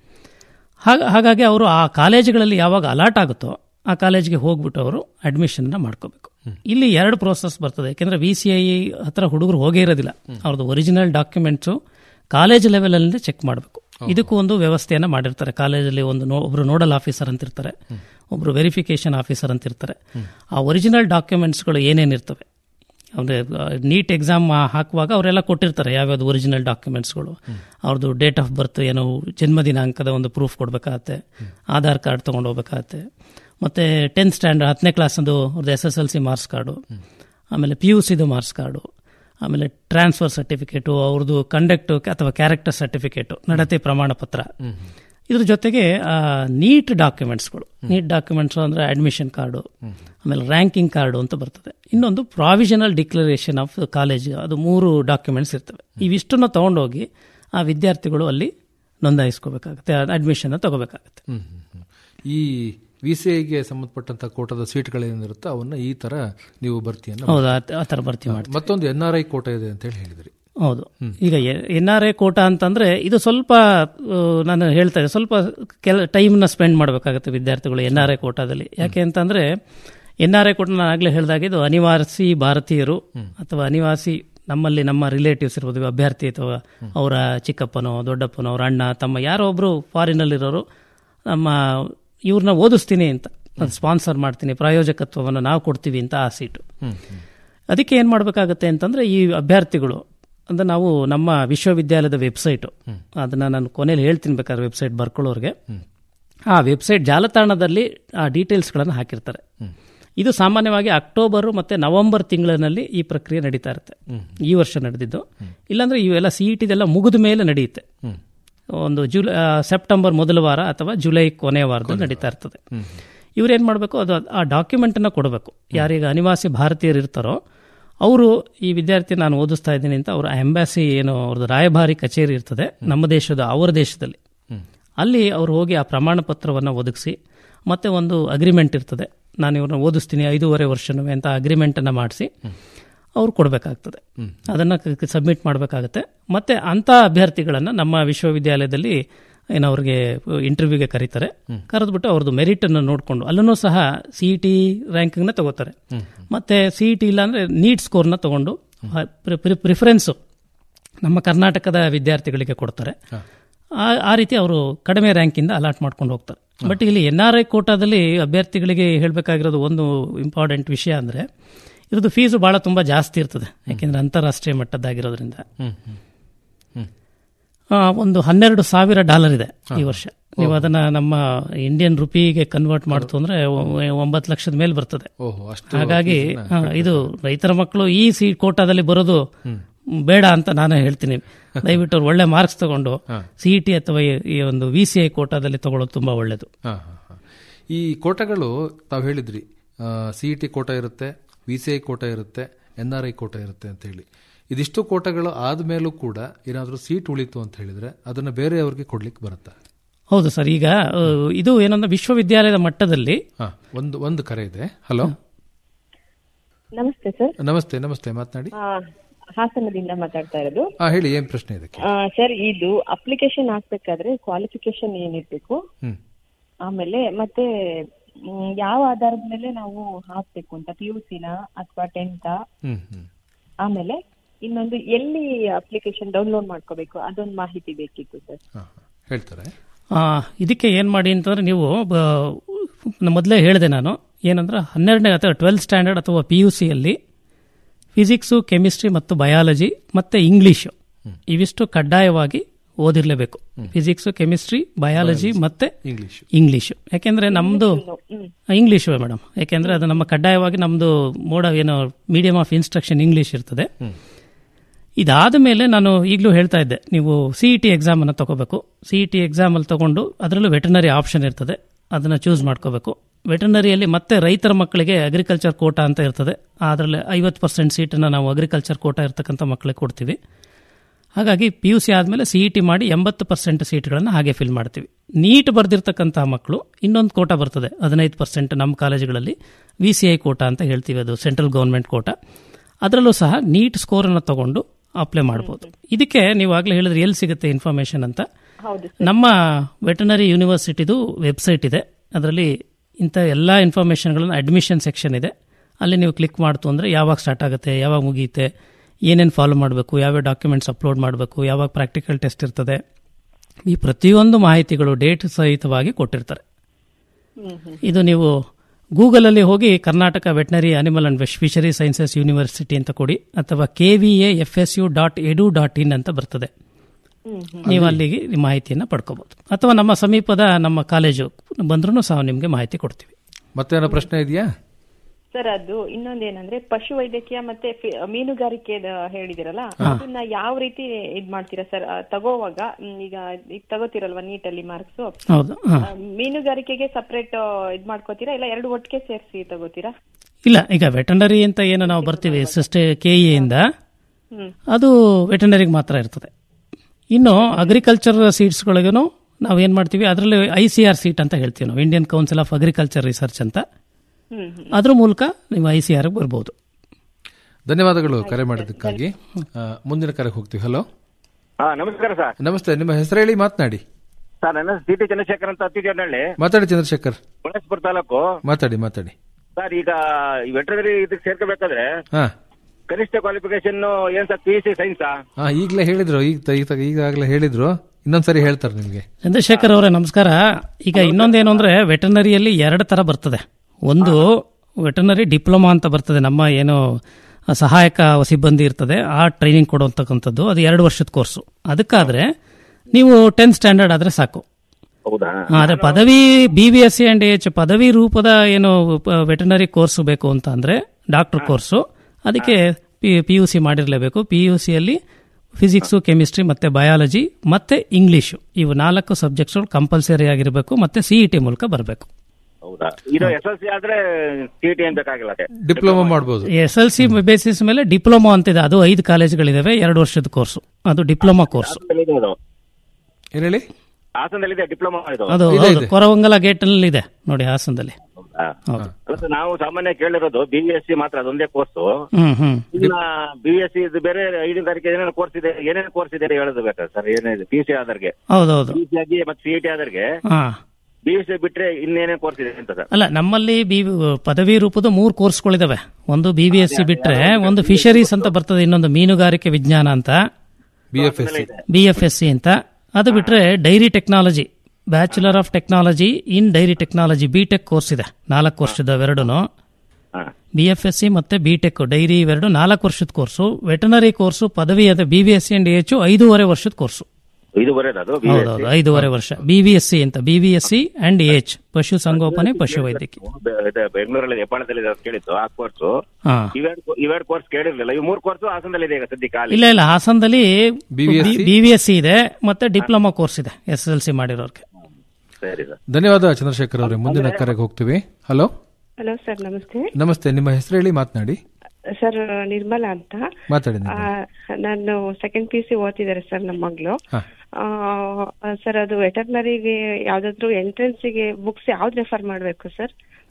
ಹಾಗ- ಹಾಗಾಗಿ ಅವರು ಆ ಕಾಲೇಜುಗಳಲ್ಲಿ ಯಾವಾಗ ಅಲಾಟ್ ಆಗುತ್ತೋ ಆ ಕಾಲೇಜ್ಗೆ ಹೋಗ್ಬಿಟ್ಟು ಅವರು ಅಡ್ಮಿಷನ್ನ ಮಾಡ್ಕೋಬೇಕು ಇಲ್ಲಿ ಎರಡು ಪ್ರೋಸೆಸ್ ಬರ್ತದೆ ಯಾಕೆಂದ್ರೆ ವಿ ಸಿ ಐ ಹತ್ರ ಹುಡುಗರು ಹೋಗೇ ಇರೋದಿಲ್ಲ ಅವ್ರದ್ದು ಒರಿಜಿನಲ್ ಡಾಕ್ಯುಮೆಂಟ್ಸು ಕಾಲೇಜ್ ಲೆವೆಲಲ್ಲಿ ಚೆಕ್ ಮಾಡಬೇಕು ಇದಕ್ಕೂ ಒಂದು ವ್ಯವಸ್ಥೆಯನ್ನು ಮಾಡಿರ್ತಾರೆ ಕಾಲೇಜಲ್ಲಿ ಒಂದು ನೋ- ಒಬ್ರು ನೋಡಲ್ ಆಫೀಸರ್ ಅಂತ ಇರ್ತಾರೆ ಒಬ್ರು ವೆರಿಫಿಕೇಶನ್ ಆಫೀಸರ್ ಅಂತ ಇರ್ತಾರೆ ಆ ಒರಿಜಿನಲ್ ಡಾಕ್ಯುಮೆಂಟ್ಸ್ಗಳು ಏನೇನಿರ್ತವೆ ಅಂದರೆ ನೀಟ್ ಎಕ್ಸಾಮ್ ಹಾಕುವಾಗ ಅವರೆಲ್ಲ ಕೊಟ್ಟಿರ್ತಾರೆ ಯಾವ್ಯಾವ್ದು ಒರಿಜಿನಲ್ ಡಾಕ್ಯುಮೆಂಟ್ಸ್ಗಳು ಅವ್ರದ್ದು ಡೇಟ್ ಆಫ್ ಬರ್ತ್ ಏನೋ ಜನ್ಮ ದಿನಾಂಕದ ಒಂದು ಪ್ರೂಫ್ ಕೊಡಬೇಕಾಗತ್ತೆ ಆಧಾರ್ ಕಾರ್ಡ್ ತೊಗೊಂಡು ಹೋಗ್ಬೇಕಾಗತ್ತೆ ಮತ್ತು ಟೆಂತ್ ಸ್ಟ್ಯಾಂಡರ್ಡ್ ಹತ್ತನೇ ಕ್ಲಾಸದು ಅವ್ರದ್ದು S S L C marks card ಆಮೇಲೆ ಪಿ ಯು ಸಿದು ಮಾರ್ಕ್ಸ್ ಕಾರ್ಡು ಆಮೇಲೆ ಟ್ರಾನ್ಸ್ಫರ್ ಸರ್ಟಿಫಿಕೇಟು ಅವ್ರದ್ದು ಕಂಡಕ್ಟ್ ಅಥವಾ ಕ್ಯಾರೆಕ್ಟರ್ ಸರ್ಟಿಫಿಕೇಟು ನಡತೆ ಪ್ರಮಾಣ ಪತ್ರ ಇದ್ರ ಜೊತೆಗೆ ನೀಟ್ ಡಾಕ್ಯುಮೆಂಟ್ಸ್ಗಳು ನೀಟ್ ಡಾಕ್ಯುಮೆಂಟ್ಸ್ ಅಂದರೆ ಅಡ್ಮಿಷನ್ ಕಾರ್ಡು ಆಮೇಲೆ ರ್ಯಾಂಕಿಂಗ್ ಕಾರ್ಡು ಅಂತ ಬರ್ತದೆ ಇನ್ನೊಂದು ಪ್ರಾವಿಷನಲ್ ಡಿಕ್ಲರೇಷನ್ ಆಫ್ ಕಾಲೇಜ್ ಅದು ಮೂರು ಡಾಕ್ಯುಮೆಂಟ್ಸ್ ಇರ್ತವೆ ಇವಿಷ್ಟನ್ನು ತಗೊಂಡೋಗಿ ಆ ವಿದ್ಯಾರ್ಥಿಗಳು ಅಲ್ಲಿ ನೋಂದಾಯಿಸ್ಕೋಬೇಕಾಗುತ್ತೆ ಅಡ್ಮಿಷನ್ ತಗೋಬೇಕಾಗುತ್ತೆ ಹ್ಮ್, ಹ್ಮ್, ಹ್ಮ್. ಈ ವಿ ಸಿ ಐಗೆ ಸಂಬಂಧಪಟ್ಟಂತ ಕೋಟದ ಸೀಟ್ಗಳೇನಿರುತ್ತೋ ಅವನ್ನ ಈ ತರ ನೀವು ಭರ್ತಿಯನ್ನ ಹೌದು ಆ- ಆ ಥರ ಭರ್ತಿ ಮಾಡಿ ಮತ್ತೊಂದು ಎನ್ ಆರ್ ಐ ಕೋಟ ಇದೆ ಅಂತ ಹೇಳಿ ಹೇಳಿದ್ರಿ ಹೌದು ಈಗ ಎನ್ ಆರ್ ಎ ಕೋಟಾ ಅಂತಂದ್ರೆ ಇದು ಸ್ವಲ್ಪ ಆ, ನಾನು ಹೇಳ್ತಾ ಇದ್ದೆ ಸ್ವಲ್ಪ ಕೆಲ ಟೈಮ್ನ ಸ್ಪೆಂಡ್ ಮಾಡಬೇಕಾಗುತ್ತೆ ವಿದ್ಯಾರ್ಥಿಗಳು ಎನ್ ಆರ್ ಎ ಕೋಟಾದಲ್ಲಿ ಯಾಕೆ ಅಂತಂದ್ರೆ ಎನ್ ಆರ್ ಎ ಕೋಟ ನಾನು ಆಗಲೇ ಹೇಳಿದಾಗ ಇದು ಅನಿವಾಸಿ ಭಾರತೀಯರು ಅಥವಾ ಅನಿವಾಸಿ ನಮ್ಮಲ್ಲಿ ನಮ್ಮ ರಿಲೇಟಿವ್ಸ್ ಇರ್ಬೋದು ಅಭ್ಯರ್ಥಿ ಅಥವಾ ಅವರ ಚಿಕ್ಕಪ್ಪನೋ ದೊಡ್ಡಪ್ಪನೋ ಅವ್ರ ಅಣ್ಣ ತಮ್ಮ ಯಾರೋ ಒಬ್ರು ಫಾರಿನಲ್ಲಿರೋರು ನಮ್ಮ ಇವ್ರನ್ನ ಓದಿಸ್ತೀನಿ ಅಂತ ಸ್ಪಾನ್ಸರ್ ಮಾಡ್ತೀನಿ ಪ್ರಾಯೋಜಕತ್ವವನ್ನು ನಾವು ಕೊಡ್ತೀವಿ ಅಂತ ಆ ಸೀಟು ಅದಕ್ಕೆ ಏನು ಮಾಡಬೇಕಾಗತ್ತೆ ಅಂತಂದ್ರೆ ಈ ಅಭ್ಯರ್ಥಿಗಳು ಅಂದ್ರೆ ನಾವು ನಮ್ಮ ವಿಶ್ವವಿದ್ಯಾಲಯದ ವೆಬ್ಸೈಟು ಅದನ್ನ ನಾನು ಕೊನೆಯಲ್ಲಿ ಹೇಳ್ತೀನಿ ಬೇಕಾದ್ರೆ ವೆಬ್ಸೈಟ್ ಬರ್ಕೊಳ್ಳೋರಿಗೆ ಆ ವೆಬ್ಸೈಟ್ ಜಾಲತಾಣದಲ್ಲಿ ಆ ಡೀಟೇಲ್ಸ್ಗಳನ್ನು ಹಾಕಿರ್ತಾರೆ ಇದು ಸಾಮಾನ್ಯವಾಗಿ ಅಕ್ಟೋಬರ್ ಮತ್ತೆ ನವೆಂಬರ್ ತಿಂಗಳಿನಲ್ಲಿ ಈ ಪ್ರಕ್ರಿಯೆ ನಡೀತಾ ಇರುತ್ತೆ ಈ ವರ್ಷ ನಡೆದಿದ್ದು ಇಲ್ಲಾಂದ್ರೆ ಇವೆಲ್ಲ ಸಿ ಇ ಟಿದೆಲ್ಲ ಮುಗಿದ ಮೇಲೆ ನಡೆಯುತ್ತೆ ಒಂದು ಜುಲೈ ಆ, ಸೆಪ್ಟೆಂಬರ್ ಮೊದಲ ವಾರ ಅಥವಾ ಜುಲೈ ಕೊನೆಯ ವಾರದಲ್ಲಿ ನಡೀತಾ ಇರ್ತದೆ ಇವ್ರೇನ್ ಮಾಡಬೇಕು ಅದು ಆ ಡಾಕ್ಯುಮೆಂಟನ್ನು ಕೊಡಬೇಕು ಯಾರೀಗ ಅನಿವಾಸಿ ಭಾರತೀಯರು ಇರ್ತಾರೋ ಅವರು ಈ ವಿದ್ಯಾರ್ಥಿ ನಾನು ಓದಿಸ್ತಾ ಇದ್ದೀನಿ ಅಂತ ಅವ್ರ ಎಂಬಾಸಿ ಏನು ಅವ್ರದ್ದು ರಾಯಭಾರಿ ಕಚೇರಿ ಇರ್ತದೆ ನಮ್ಮ ದೇಶದ ಅವರ ದೇಶದಲ್ಲಿ ಅಲ್ಲಿ ಅವ್ರು ಹೋಗಿ ಆ ಪ್ರಮಾಣ ಪತ್ರವನ್ನು ಒದಗಿಸಿ ಮತ್ತೆ ಒಂದು ಅಗ್ರಿಮೆಂಟ್ ಇರ್ತದೆ ನಾನು ಇವ್ರನ್ನ ಓದಿಸ್ತೀನಿ ಐದೂವರೆ ವರ್ಷನೂ ಅಂತ ಅಗ್ರಿಮೆಂಟನ್ನು ಮಾಡಿಸಿ ಅವ್ರು ಕೊಡಬೇಕಾಗ್ತದೆ ಅದನ್ನು ಸಬ್ಮಿಟ್ ಮಾಡಬೇಕಾಗತ್ತೆ ಮತ್ತೆ ಅಂಥ ಅಭ್ಯರ್ಥಿಗಳನ್ನು ನಮ್ಮ ವಿಶ್ವವಿದ್ಯಾಲಯದಲ್ಲಿ ಏನು ಅವ್ರಿಗೆ ಇಂಟರ್ವ್ಯೂಗೆ ಕರೀತಾರೆ ಕರೆದ್ಬಿಟ್ಟು ಅವ್ರದ್ದು ಮೆರಿಟ್ ಅನ್ನು ನೋಡಿಕೊಂಡು ಅಲ್ಲೂ ಸಹ ಸಿ ಇ ಟಿ ರ್ಯಾಂಕಿಂಗ್ನ ತಗೋತಾರೆ ಮತ್ತೆ ಸಿ ಇ ಟಿ ಇಲ್ಲಾಂದ್ರೆ ನೀಟ್ ಸ್ಕೋರ್ನ ತಗೊಂಡು ಪ್ರಿಫರೆನ್ಸು ನಮ್ಮ ಕರ್ನಾಟಕದ ವಿದ್ಯಾರ್ಥಿಗಳಿಗೆ ಕೊಡ್ತಾರೆ ಆ- ಆ ರೀತಿ ಅವರು ಕಡಿಮೆ ರ್ಯಾಂಕಿಂದ ಅಲಾಟ್ ಮಾಡ್ಕೊಂಡು ಹೋಗ್ತಾರೆ ಬಟ್ ಇಲ್ಲಿ ಎನ್ ಆರ್ ಐ ಕೋಟಾದಲ್ಲಿ ಅಭ್ಯರ್ಥಿಗಳಿಗೆ ಹೇಳಬೇಕಾಗಿರೋದು ಒಂದು ಇಂಪಾರ್ಟೆಂಟ್ ವಿಷಯ ಅಂದರೆ ಇದ್ರದ್ದು ಫೀಸು ಭಾಳ ತುಂಬ ಜಾಸ್ತಿ ಇರ್ತದೆ ಯಾಕೆಂದ್ರೆ ಅಂತಾರಾಷ್ಟ್ರೀಯ ಮಟ್ಟದ್ದಾಗಿರೋದ್ರಿಂದ ಆ, ಒಂದು ಹನ್ನೆರಡು ಸಾವಿರ ಡಾಲರ್ ಇದೆ ಈ ವರ್ಷ ನೀವು ಅದನ್ನ ನಮ್ಮ ಇಂಡಿಯನ್ ರುಪಿಗೆ ಕನ್ವರ್ಟ್ ಮಾಡ್ತು ಅಂದ್ರೆ ಒ- ಒಂಬತ್ತು ಲಕ್ಷದ ಮೇಲೆ ಬರ್ತದೆ ಓಹೋ ಅಷ್ಟು ಹಾಗಾಗಿ ಆ, ಇದು ರೈತರ ಮಕ್ಕಳು ಈ ಸಿ ಕೋಟಾದಲ್ಲಿ ಬರೋದು ಬೇಡ ಅಂತ ನಾನು ಹೇಳ್ತೀನಿ ದಯವಿಟ್ಟು ಅವ್ರು ಒಳ್ಳೆ ಮಾರ್ಕ್ಸ್ ತಗೊಂಡು ಸಿ ಟಿ ಅಥವಾ ಈ- ಈ ಒಂದು ವಿ ಸಿ ಐ ಕೋಟಾದಲ್ಲಿ ತಗೊಳ್ಳೋದು ತುಂಬಾ ಒಳ್ಳೇದು ಹಾ, ಹಾ, ಹಾ. ಈ ಕೋಟಗಳು ತಾವು ಹೇಳಿದ್ರಿ ಸಿ ಇ ಟಿ ಕೋಟ ಇರುತ್ತೆ ವಿ ಸಿ ಐ ಕೋಟ ಇರುತ್ತೆ ಎನ್ ಆರ್ ಐ ಕೋಟ ಇರುತ್ತೆ ಅಂತ ಹೇಳಿ ಇದಿಷ್ಟು ಕೋಟಗಳು ಆದ್ಮೇಲೂ ಕೂಡ ಏನಾದರೂ ಸೀಟ್ ಉಳಿತು ಅಂತ ಹೇಳಿದ್ರೆ ಅದನ್ನ ಬೇರೆಯವ್ರಿಗೆ ಕೊಡ್ಲಿಕ್ಕೆ ಬರುತ್ತಾ ಹೌದು ಸರ್ ಈಗ ಆ, ಇದು ಏನಂದ್ರೆ ವಿಶ್ವವಿದ್ಯಾಲಯದ ಮಟ್ಟದಲ್ಲಿ ಹಾ ಒಂದು ಒಂದು ಕರೆ ಇದೆ ಹಲೋ ನಮಸ್ತೆ ಸರ್ ನಮಸ್ತೆ ನಮಸ್ತೆ ಮಾತನಾಡಿ ಆ, ಹಾಸನದಿಂದ ಮಾತಾಡ್ತಾ ಇರೋದು ಹಾ ಹೇಳಿ ಏನ್ ಪ್ರಶ್ನೆ ಇದಕ್ಕೆ ಆ, ಸರ್ ಇದು ಅಪ್ಲಿಕೇಶನ್ ಹಾಕ್ಬೇಕಾದ್ರೆ ಕ್ವಾಲಿಫಿಕೇಶನ್ ಏನಿರ್ಬೇಕು ಹ್ಮ್ ಆಮೇಲೆ ಮತ್ತೆ ಮ್, ಯಾವ ಆಧಾರದ ಮೇಲೆ ನಾವು ಹಾಕ್ಬೇಕು ಅಂತ ಪಿ ಯು ಸಿನ ಅಥವಾ ಟೆಂತ್ ಹ್ಮ್ ಹ್ಮ್ ಆಮೇಲೆ ಇನ್ನೊಂದು ಎಲ್ಲಿ ಅಪ್ಲಿಕೇಶನ್ ಡೌನ್ಲೋಡ್ ಮಾಡ್ಕೋಬೇಕು ಅದೊಂದು ಮಾಹಿತಿ ಬೇಕಿತ್ತು ಸರ್ ಹಾ, ಹಾ. ಹೇಳ್ತಾರೆ ಆ, ಇದಕ್ಕೆ ಏನು ಮಾಡಿ ಅಂತಂದ್ರೆ ನೀವು ಬ- ಮೊದಲೇ ಹೇಳಿದೆ ನಾನು ಏನಂದ್ರೆ ಹನ್ನೆರಡನೇ ಅಥವಾ ಟ್ವೆಲ್ತ್ ಸ್ಟ್ಯಾಂಡರ್ಡ್ ಅಥವಾ ಪಿ ಯು ಸಿಯಲ್ಲಿ ಫಿಸಿಕ್ಸು ಕೆಮಿಸ್ಟ್ರಿ ಮತ್ತು ಬಯಾಲಜಿ ಮತ್ತೆ ಇಂಗ್ಲಿಷು ಇವಿಷ್ಟು ಕಡ್ಡಾಯವಾಗಿ ಓದಿರಲೇಬೇಕು ಫಿಸಿಕ್ಸು ಕೆಮಿಸ್ಟ್ರಿ ಬಯಾಲಜಿ ಮತ್ತೆ ಇಂಗ್ಲಿಷ್ ಇಂಗ್ಲಿಷು ಯಾಕೆಂದ್ರೆ ನಮ್ದು ಇಂಗ್ಲಿಷು ಮೇಡಮ್ ಯಾಕೆಂದ್ರೆ ಅದು ನಮ್ಮ ಕಡ್ಡಾಯವಾಗಿ ನಮ್ದು ಮೋಡ ಏನೋ ಮೀಡಿಯಂ ಆಫ್ ಇನ್ಸ್ಟ್ರಕ್ಷನ್ ಇಂಗ್ಲಿಷ್ ಇರ್ತದೆ ಇದಾದ ಮೇಲೆ ನಾನು ಈಗಲೂ ಹೇಳ್ತಾ ಇದ್ದೆ ನೀವು ಸಿ ಇ ಟಿ ಎಕ್ಸಾಮನ್ನು ತಗೋಬೇಕು ಸಿ ಇ ಟಿ ಎಕ್ಸಾಮಲ್ಲಿ ತಗೊಂಡು ಅದರಲ್ಲೂ ವೆಟನರಿ ಆಪ್ಷನ್ ಇರ್ತದೆ ಅದನ್ನು ಚೂಸ್ ಮಾಡ್ಕೋಬೇಕು ವೆಟನರಿಯಲ್ಲಿ ಮತ್ತೆ ರೈತರ ಮಕ್ಕಳಿಗೆ ಅಗ್ರಿಕಲ್ಚರ್ ಕೋಟಾ ಅಂತ ಇರ್ತದೆ ಅದರಲ್ಲಿ ಐವತ್ತು ಪರ್ಸೆಂಟ್ ಸೀಟನ್ನು ನಾವು ಅಗ್ರಿಕಲ್ಚರ್ ಕೋಟಾ ಇರ್ತಕ್ಕಂಥ ಮಕ್ಕಳಿಗೆ ಕೊಡ್ತೀವಿ ಹಾಗಾಗಿ ಪಿ ಯು ಸಿ ಆದಮೇಲೆ ಸಿ ಇ ಟಿ ಮಾಡಿ ಎಂಬತ್ತು ಪರ್ಸೆಂಟ್ ಸೀಟ್ಗಳನ್ನು ಹಾಗೆ ಫಿಲ್ ಮಾಡ್ತೀವಿ ನೀಟ್ ಬರೆದಿರ್ತಕ್ಕಂಥ ಮಕ್ಕಳು ಇನ್ನೊಂದು ಕೋಟಾ ಬರ್ತದೆ ಹದಿನೈದು ಪರ್ಸೆಂಟ್ ನಮ್ಮ ಕಾಲೇಜುಗಳಲ್ಲಿ ವಿ ಸಿ ಐ ಕೋಟಾ ಅಂತ ಹೇಳ್ತೀವಿ ಅದು ಸೆಂಟ್ರಲ್ ಗೌರ್ಮೆಂಟ್ ಕೋಟಾ ಅದರಲ್ಲೂ ಸಹ ನೀಟ್ ಸ್ಕೋರನ್ನು ತಗೊಂಡು ಅಪ್ಲೈ ಮಾಡ್ಬೋದು ಇದಕ್ಕೆ ನೀವು ಆಗಲೇ ಹೇಳಿದ್ರೆ ಎಲ್ಲಿ ಸಿಗುತ್ತೆ ಇನ್ಫಾರ್ಮೇಷನ್ ಅಂತ ಹೌದು ನಮ್ಮ ವೆಟನರಿ ಯೂನಿವರ್ಸಿಟಿದು ವೆಬ್ಸೈಟ್ ಇದೆ ಅದರಲ್ಲಿ ಇಂಥ ಎಲ್ಲ ಇನ್ಫಾರ್ಮೇಷನ್ಗಳನ್ನು ಅಡ್ಮಿಷನ್ ಸೆಕ್ಷನ್ ಇದೆ ಅಲ್ಲಿ ನೀವು ಕ್ಲಿಕ್ ಮಾಡ್ತು ಅಂದರೆ ಯಾವಾಗ ಸ್ಟಾರ್ಟ್ ಆಗುತ್ತೆ ಯಾವಾಗ ಮುಗಿಯುತ್ತೆ ಏನೇನು ಫಾಲೋ ಮಾಡಬೇಕು ಯಾವ್ಯಾವ ಡಾಕ್ಯುಮೆಂಟ್ಸ್ ಅಪ್ಲೋಡ್ ಮಾಡಬೇಕು ಯಾವಾಗ ಪ್ರಾಕ್ಟಿಕಲ್ ಟೆಸ್ಟ್ ಇರ್ತದೆ ಈ ಪ್ರತಿಯೊಂದು ಮಾಹಿತಿಗಳು ಡೇಟ್ ಸಹಿತವಾಗಿ ಕೊಟ್ಟಿರ್ತಾರೆ ಇದು ನೀವು ಗೂಗಲಲ್ಲಿ ಹೋಗಿ Karnataka veterinary animal and fishery sciences university ಅಂತ ಕೊಡಿ ಅಥವಾ K V A F S U dot edu dot in ಅಂತ ಬರ್ತದೆ ನೀವು ಅಲ್ಲಿಗೆ ಈ ಮಾಹಿತಿಯನ್ನು ಪಡ್ಕೋಬಹುದು ಅಥವಾ ನಮ್ಮ ಸಮೀಪದ ನಮ್ಮ ಕಾಲೇಜು ಬಂದ್ರೂ ಸಹ ನಿಮಗೆ ಮಾಹಿತಿ ಕೊಡ್ತೀವಿ ಮತ್ತೇನೋ ಪ್ರಶ್ನೆ ಇದೆಯಾ ಸರ್ ಅದು ಇನ್ನೊಂದೇನಂದ್ರೆ ಪಶು ವೈದ್ಯಕೀಯ ಮತ್ತೆ ಫಿ- ಮೀನುಗಾರಿಕೆ ಹೇಳಿದಿರಲ್ಲ ಅದನ್ನ ಯಾವ ರೀತಿ ಇದ್ ಮಾಡ್ತೀರಾ ಸರ್ ತಗೋವಾಗ ಮ್, ಈಗ ಈಗ ತಗೋತಿರಲ್ವಾ ನೀಟಲ್ಲಿ ಮಾರ್ಕ್ಸ್ ಹೌದು ಹಾ. ಮೀನುಗಾರಿಕೆಗೆ ಸಪರೇಟ್ ಇದ್ ಮಾಡ್ಕೋತೀರಾ ಇಲ್ಲ ಎರಡು ಒಟ್ಟಿಗೆ ಸೇರಿಸಿ ತಗೋತೀರಾ ಇಲ್ಲ ಈಗ ವೆಟನರಿ ಅಂತ ಏನು ನಾವು ಬರ್ತೀವಿ ಎಸ್ ಎಸ್ ಕೆ ಇಂದ ಹ್ಮ್ ಅದು ವೆಟನರಿಗೆ ಮಾತ್ರ ಇರ್ತದೆ ಇನ್ನು ಅಗ್ರಿಕಲ್ಚರ್ ಸೀಟ್ಸ್ಗಳಿಗೂ ನಾವು ಏನು ಮಾಡ್ತೀವಿ ಅದರಲ್ಲಿ ಐ ಸಿ ಆರ್ ಸೀಟ್ ಅಂತ ಹೇಳ್ತೀವಿ ನಾವು Indian council of agriculture research ಅಂತ ಹ್ಮ್ ಹ್ಮ್ ಅದ್ರ ಮೂಲಕ ನೀವು ಐ ಸಿ ಆರ್ಗೆ ಬರ್ಬೋದು ಧನ್ಯವಾದಗಳು ಕರೆ ಮಾಡಿದ್ದಕ್ಕಾಗಿ ಆ, ಮುಂದಿನ ಕರೆಗೆ ಹೋಗ್ತೀವಿ ಹಲೋ ಹಾ ನಮಸ್ಕಾರ ಸರ್ ನಮಸ್ತೆ ನಿಮ್ಮ ಹೆಸರು ಹೇಳಿ ಮಾತನಾಡಿ ಸರ್ ನನ್ನ ಸಿ ಟಿ ಚಂದ್ರಶೇಖರ್ ಅಂತ ಅತ್ತಿಜನಹಳ್ಳಿ ಮಾತಾಡಿ ಚಂದ್ರಶೇಖರ್ ಗುಣಸ್ಪುರ ತಾಲೂಕು ಮಾತಾಡಿ ಮಾತಾಡಿ ಸರ್ ಈಗ ವೆಟರ್ನರಿ ಇದಕ್ಕೆ ಸೇರ್ಕೋಬೇಕಾದ್ರೆ ಹಾ ಕನಿಷ್ಠ ಕ್ವಾಲಿಫಿಕೇಶನ್ ಏನ್ ಸರ್ ಪಿ ಸಿ ಸೈನ್ಸಾ ಹಾ ಈಗಲೇ ಹೇಳಿದ್ರು ಈಗ ತ- ಈಗ ಈಗಾಗಲೇ ಹೇಳಿದ್ರು ಇನ್ನೊಂದ್ಸರಿ ಹೇಳ್ತಾರೆ ನಿಮಗೆ ಚಂದ್ರಶೇಖರ್ ಅವರೇ ನಮಸ್ಕಾರ ಈಗ ಇನ್ನೊಂದೇನು ಅಂದ್ರೆ ವೆಟನರಿಯಲ್ಲಿ ಎರಡು ತರ ಬರ್ತದೆ ಒಂದು ವೆಟನರಿ ಡಿಪ್ಲೊಮಾ ಅಂತ ಬರ್ತದೆ ನಮ್ಮ ಏನು ಸಹಾಯಕ ಸಿಬ್ಬಂದಿ ಇರ್ತದೆ ಆ ಟ್ರೈನಿಂಗ್ ಕೊಡುವಂತಕ್ಕಂಥದ್ದು ಅದು ಎರಡು ವರ್ಷದ ಕೋರ್ಸು ಅದಕ್ಕಾದ್ರೆ ನೀವು ಟೆಂತ್ ಸ್ಟ್ಯಾಂಡರ್ಡ್ ಆದ್ರೆ ಸಾಕು ಹೌದಾ ಆದರೆ ಪದವಿ B B S C and H ಪದವಿ ರೂಪದ ಏನು ವೆಟನರಿ ಕೋರ್ಸ್ ಬೇಕು ಅಂತ ಅಂದ್ರೆ ಡಾಕ್ಟರ್ ಕೋರ್ಸು ಅದಕ್ಕೆ ಪಿ ಯು ಸಿ ಮಾಡಿರಲೇಬೇಕು ಪಿ ಯು ಸಿಯಲ್ಲಿ ಫಿಸಿಕ್ಸು ಕೆಮಿಸ್ಟ್ರಿ ಮತ್ತೆ ಬಯಾಲಜಿ ಮತ್ತೆ ಇಂಗ್ಲಿಷು ಇವು ನಾಲ್ಕು ಸಬ್ಜೆಕ್ಟ್ಸ್ಗಳು ಕಂಪಲ್ಸರಿ ಆಗಿರಬೇಕು ಮತ್ತೆ ಸಿಇಟಿ ಮೂಲಕ ಬರಬೇಕು ಹೌದಾ ಇದು ಎಸ್ ಎಲ್ ಸಿ ಆದ್ರೆ ಸಿ ಟಿ ಏನ್ ಬೇಕಾಗಿಲ್ಲ ಅದೇ ಡಿಪ್ಲೊಮಾ ಮಾಡ್ಬೋದು ಎಸ್ ಎಲ್ ಸಿ ಬೇಸಿಸ್ ಮೇಲೆ ಡಿಪ್ಲೊಮಾ ಅಂತಿದೆ ಅದು ಐದು ಕಾಲೇಜುಗಳಿದಾವೆ ಎರಡು ವರ್ಷದ ಕೋರ್ಸು ಅದು ಡಿಪ್ಲೊಮಾ ಕೋರ್ಸು ಹಾಸನದಲ್ಲಿದೆ ಅದು ಏನ್ ಹೇಳಿ ಹಾಸನದಲ್ಲಿದೆ ಡಿಪ್ಲೊಮಾ ಇದು ಅದು ಹೌದು ಕೊರವಂಗಲ ಗೇಟ್ ಅಲ್ಲಿ ಇದೆ ನೋಡಿ ಹಾಸನದಲ್ಲಿ ಹೌದಾ? ಅಲ್ಲ ಸರ್, ನಾವು ಸಾಮಾನ್ಯ ಕೇಳಿರೋದು ಬಿ ಎಸ್ ಸಿ ಮಾತ್ರ ಅದೊಂದೇ ಕೋರ್ಸ್ ಹ್ಮ್ ಹ್ಮ್ ಇನ್ನ ಬಿ ಎಸ್ ಸಿ ಬೇರೆ ಹೈನುಗಾರಿಕೆ ಏನೇನು ಕೋರ್ಸ್ ಇದೆ ಏನೇನು ಕೋರ್ಸ್ ಇದೆ ಹೇಳೋದು ಬೇಕಾ ಸರ್ ಏನಿದೆ ಪಿ ಸಿ ಆಧಾರ್ಗೆ ಹೌದೌದು ಪಿ ಸಿ ಆಗಿ ಮತ್ತೆ ಸಿ ಟಿ ಆಧಾರ್ಗೆ ಹಾ ಬಿ ಎಸ್ ಸಿ ಬಿಟ್ರೆ ಇನ್ನೇನೇನು ಕೋರ್ಸ್ ಇದೆ ಅಂತ ಸರ್ ಅಲ್ಲ ನಮ್ಮಲ್ಲಿ ಬಿ ಪದವಿ ರೂಪದ ಮೂರು ಕೋರ್ಸ್ಗಳಿದಾವೆ ಒಂದು ಬಿ ಬಿ ಎಸ್ ಸಿ ಬಿಟ್ರೆ ಒಂದು ಫಿಶರೀಸ್ ಅಂತ ಬರ್ತದೆ ಇನ್ನೊಂದು ಮೀನುಗಾರಿಕೆ ವಿಜ್ಞಾನ ಅಂತ B F S C B F S C ಅಂತ ಅದು ಬಿಟ್ರೆ dairy technology bachelor of technology in dairy technology B tech course ಇದೆ ನಾಲ್ಕು ವರ್ಷದ ಎರಡೂನು ಬಿ ಎಫ್ ಎಸ್ ಸಿ ಮತ್ತೆ ಬಿ ಟೆಕ್ ಡೈರಿ ಇವೆರಡು ನಾಲ್ಕು ವರ್ಷದ ಕೋರ್ಸು ವೆಟನರಿ ಕೋರ್ಸು ಪದವಿ ಅದೇ B B S C and H ಐದೂವರೆ ವರ್ಷದ ಕೋರ್ಸು ಇದು ಬರೋದು ಅದು ಬಿ ಎಸ್ ಹೌದೌದು ಐದೂವರೆ ವರ್ಷ ಬಿ ವಿ ಎಸ್ ಸಿ ಅಂತ B V S C and H ಪಶು ಸಂಗೋಪನೆ ಪಶು ವೈದ್ಯಕೀಯ ಬೆಂಗಳೂರಲ್ಲಿ ಹೆಬ್ಬಾಳದಲ್ಲಿ ಇದೆ ಅಂತ ಕೇಳಿತ್ತು ಆ ಕೋರ್ಸ್ ಹಾ ಇವೆರಡು ಇವೆರಡು ಕೋರ್ಸ್ ಕೇಳಿರ್ಲಿಲ್ಲ ಈ ಮೂರು ಕೋರ್ಸ್ ಹಾಸನದಲ್ಲಿ ಈಗ ಸದ್ಯ ಖಾಲಿ ಇಲ್ಲ ಇಲ್ಲ ಹಾಸನದಲ್ಲಿ BVSC? B V S C ಇದೆ ಮತ್ತೆ ಡಿಪ್ಲೊಮಾ ಕೋರ್ಸ್ ಇದೆ ಎಸ್ ಎಲ್ ಸಿ ಮಾಡಿರೋರ್ಗೆ ಸರಿ ಸರ್ ಧನ್ಯವಾದ ಚಂದ್ರಶೇಖರ್ ಅವರೇ ಮುಂದಿನ ಕರೆಗೆ ಹೋಗ್ತೀವಿ ಹಲೋ ಹಲೋ ಸರ್ ನಮಸ್ತೆ ನಮಸ್ತೆ ನಿಮ್ಮ ಹೆಸರು ಹೇಳಿ ಮಾತನಾಡಿ ಸರ್ ನಿರ್ಮಲಾ ಅಂತ ಮಾತಾಡಿ ಆ, ನಾನು ಸೆಕೆಂಡ್ ಪಿ ಸಿ ಓದ್ತಿದ್ದಾರೆ ಸರ್ ನಮ್ಮ ಮಗಳು ಹಾ. ಸರ್ ಅದು ವೆಟರ್ನರಿಗೆ ಯಾವ್ದಾದ್ರು ಎಂಟ್ರೆನ್ಸಿಗೆ ಬುಕ್ಸ್ ಯಾವ್ದು ರೆಫರ್ ಮಾಡಬೇಕು ಸರ್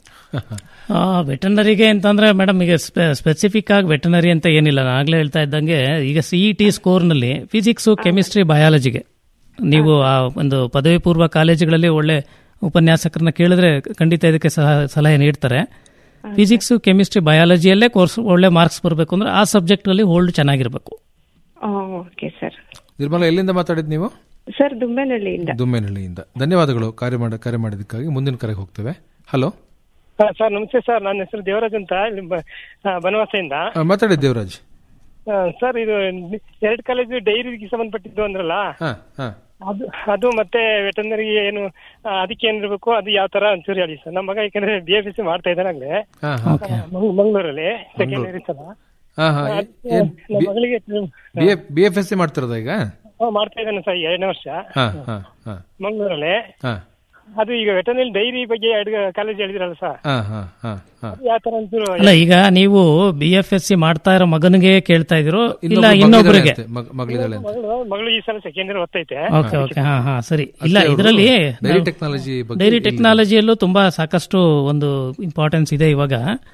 ವೆಟನರಿಗೆ ಅಂತಂದ್ರೆ ಮೇಡಮ್ ಈಗ ಸ್ಪೆಸಿಫಿಕ್ ಆಗಿ ವೆಟನರಿ ಅಂತ ಏನಿಲ್ಲ ನಾನು ಆಗ್ಲೇ ಹೇಳ್ತಾ ಇದ್ದಂಗೆ ಈಗ ಸಿಇ ಟಿ ಸ್ಕೋರ್ನಲ್ಲಿ ಫಿಸಿಕ್ಸು ಕೆಮಿಸ್ಟ್ರಿ ಬಯಾಲಜಿಗೆ ನೀವು ಆ ಒಂದು ಪದವಿ ಪೂರ್ವ ಕಾಲೇಜುಗಳಲ್ಲಿ ಒಳ್ಳೆ ಉಪನ್ಯಾಸಕರನ್ನ ಕೇಳಿದ್ರೆ ಖಂಡಿತ ಇದಕ್ಕೆ ಸಹ- ಸಲಹೆ ನೀಡ್ತಾರೆ ಫಿಸಿಕ್ಸು ಕೆಮಿಸ್ಟ್ರಿ ಬಯಾಲಜಿಯಲ್ಲೇ ಕೋರ್ಸ್ ಒಳ್ಳೆ ಮಾರ್ಕ್ಸ್ ಬರಬೇಕು ಅಂದ್ರೆ ಆ ಸಬ್ಜೆಕ್ಟಲ್ಲಿ ಹೋಲ್ಡ್ ಚೆನ್ನಾಗಿರಬೇಕು ಓಕೆ ಸರ್ ನಿರ್ಮಲ ಎಲ್ಲಿಂದ ಮಾತಾಡಿದ್ ನೀವು ಸರ್ ದುಮ್ಮೆನಹಳ್ಳಿಯಿಂದ ದುಮ್ಮೇನಹಳ್ಳಿಯಿಂದ ಧನ್ಯವಾದಗಳು ಕಾರ್ಯ ಮಾಡ ಕರೆ ಮಾಡಿದ್ದಕ್ಕಾಗಿ ಮುಂದಿನ ಕರೆಗೆ ಹೋಗ್ತೇವೆ ಹಲೋ ಹಾ, ಸರ್ ನಮಸ್ತೆ ಸರ್ ನನ್ನ ಹೆಸರು ದೇವರಾಜ್ ಅಂತ ಇಲ್ಲಿ ಬ- ಆ, ಬನವಾಸದಿಂದ ಆ, ಮಾತಾಡಿ ದೇವರಾಜ್ ಆ, ಸರ್ ಇದು ಎರಡು ಕಾಲೇಜು ಡೈರಿಗೆ ಸಂಬಂಧಪಟ್ಟಿದ್ದು ಅಂದ್ರಲ್ಲ ಹಾ ಹಾ ಅದು ಅದು ಮತ್ತೆ ವೆಟರ್ನರಿ ಏನು ಆ, ಅದಕ್ಕೆ ಏನಿರ್ಬೇಕು ಅದು ಯಾವ ತರ ಒಂಚೂರು ಹೇಳಿ ಸರ್ ನಮ್ಮ ಮಗ ಯಾಕಂದ್ರೆ ಬಿ ಎಫ್ ಎಸ್ ಸಿ ಮಾಡ್ತಾ ಇದ್ದಾನಾಗ್ಲೇ ಹಾ ಹಾ ಮಂಗಳೂರಲ್ಲಿ ಸೆಕೆಂಡ್ ಇಯರ್ ಸಲ ಹಾ ಹಾ ಅದಕ್ಕೆ ಏನ್ ನಮ್ಮ ಮಗಳಿಗೆ ಬಿ ಎಫ್ ಎಸ್ ಸಿ ಮಾಡ್ತಿರೋದ ಈಗ ಹಾ, ಮಾಡ್ತಾ ಇದ್ದಾನೆ ಸರ್ ಎರಡನೇ ವರ್ಷ ಹಾ ಹಾ ಹಾ ಮಂಗಳೂರಲ್ಲಿ ಹಾ ಅದು ಈಗ ವೆಟರ್ನರಿ ಡೈರಿ ಬಗ್ಗೆ ಎರಡು ಕಾಲೇಜ್ ಹೇಳಿದ್ರಲ್ಲ ಸರ್ ಹಾ ಹಾ ಹಾ ಹಾ ಯಾವ ತರ ಒಂಚೂರು ಅಲ್ಲ ಈಗ ನೀವು ಬಿ ಎಫ್ ಎಸ್ ಸಿ ಮಾಡ್ತಾ ಇರೋ ಮಗನಿಗೆ ಕೇಳ್ತಾ ಇದ್ರು ಇಲ್ಲ ಇನ್ನೊಬ್ರು ಇನ್ನೊಬ್ಬರಿಗೆ ಮಗಳಿದ್ದಾಳೆ ಅಂತೆ, ಮಗ್- ಮಗಳಿದ್ದಾಳೆ ಅಂತ. ಮಗಳು ಮಗಳು ಈ ಸಲ ಸೆಕೆಂಡ್ ಇಯರ್ ಓದ್ತೈತೆ ಓಕೆ ಓಕೆ ಹಾ ಹಾ ಸರಿ ಇಲ್ಲ ಅಷ್ಟೇ ಅವ್ರು ಇದರಲ್ಲಿ ಡೈರಿ ಟೆಕ್ನಾಲಜಿ ಬಗ್ಗೆ ಡೈರಿ ಇಲ್ಲಿ- ಟೆಕ್ನಾಲಜಿಯಲ್ಲೂ ತುಂಬಾ ಸಾಕಷ್ಟು ಒಂದು ಇಂಪಾರ್ಟೆನ್ಸ್ ಇದೆ ಇವಾಗ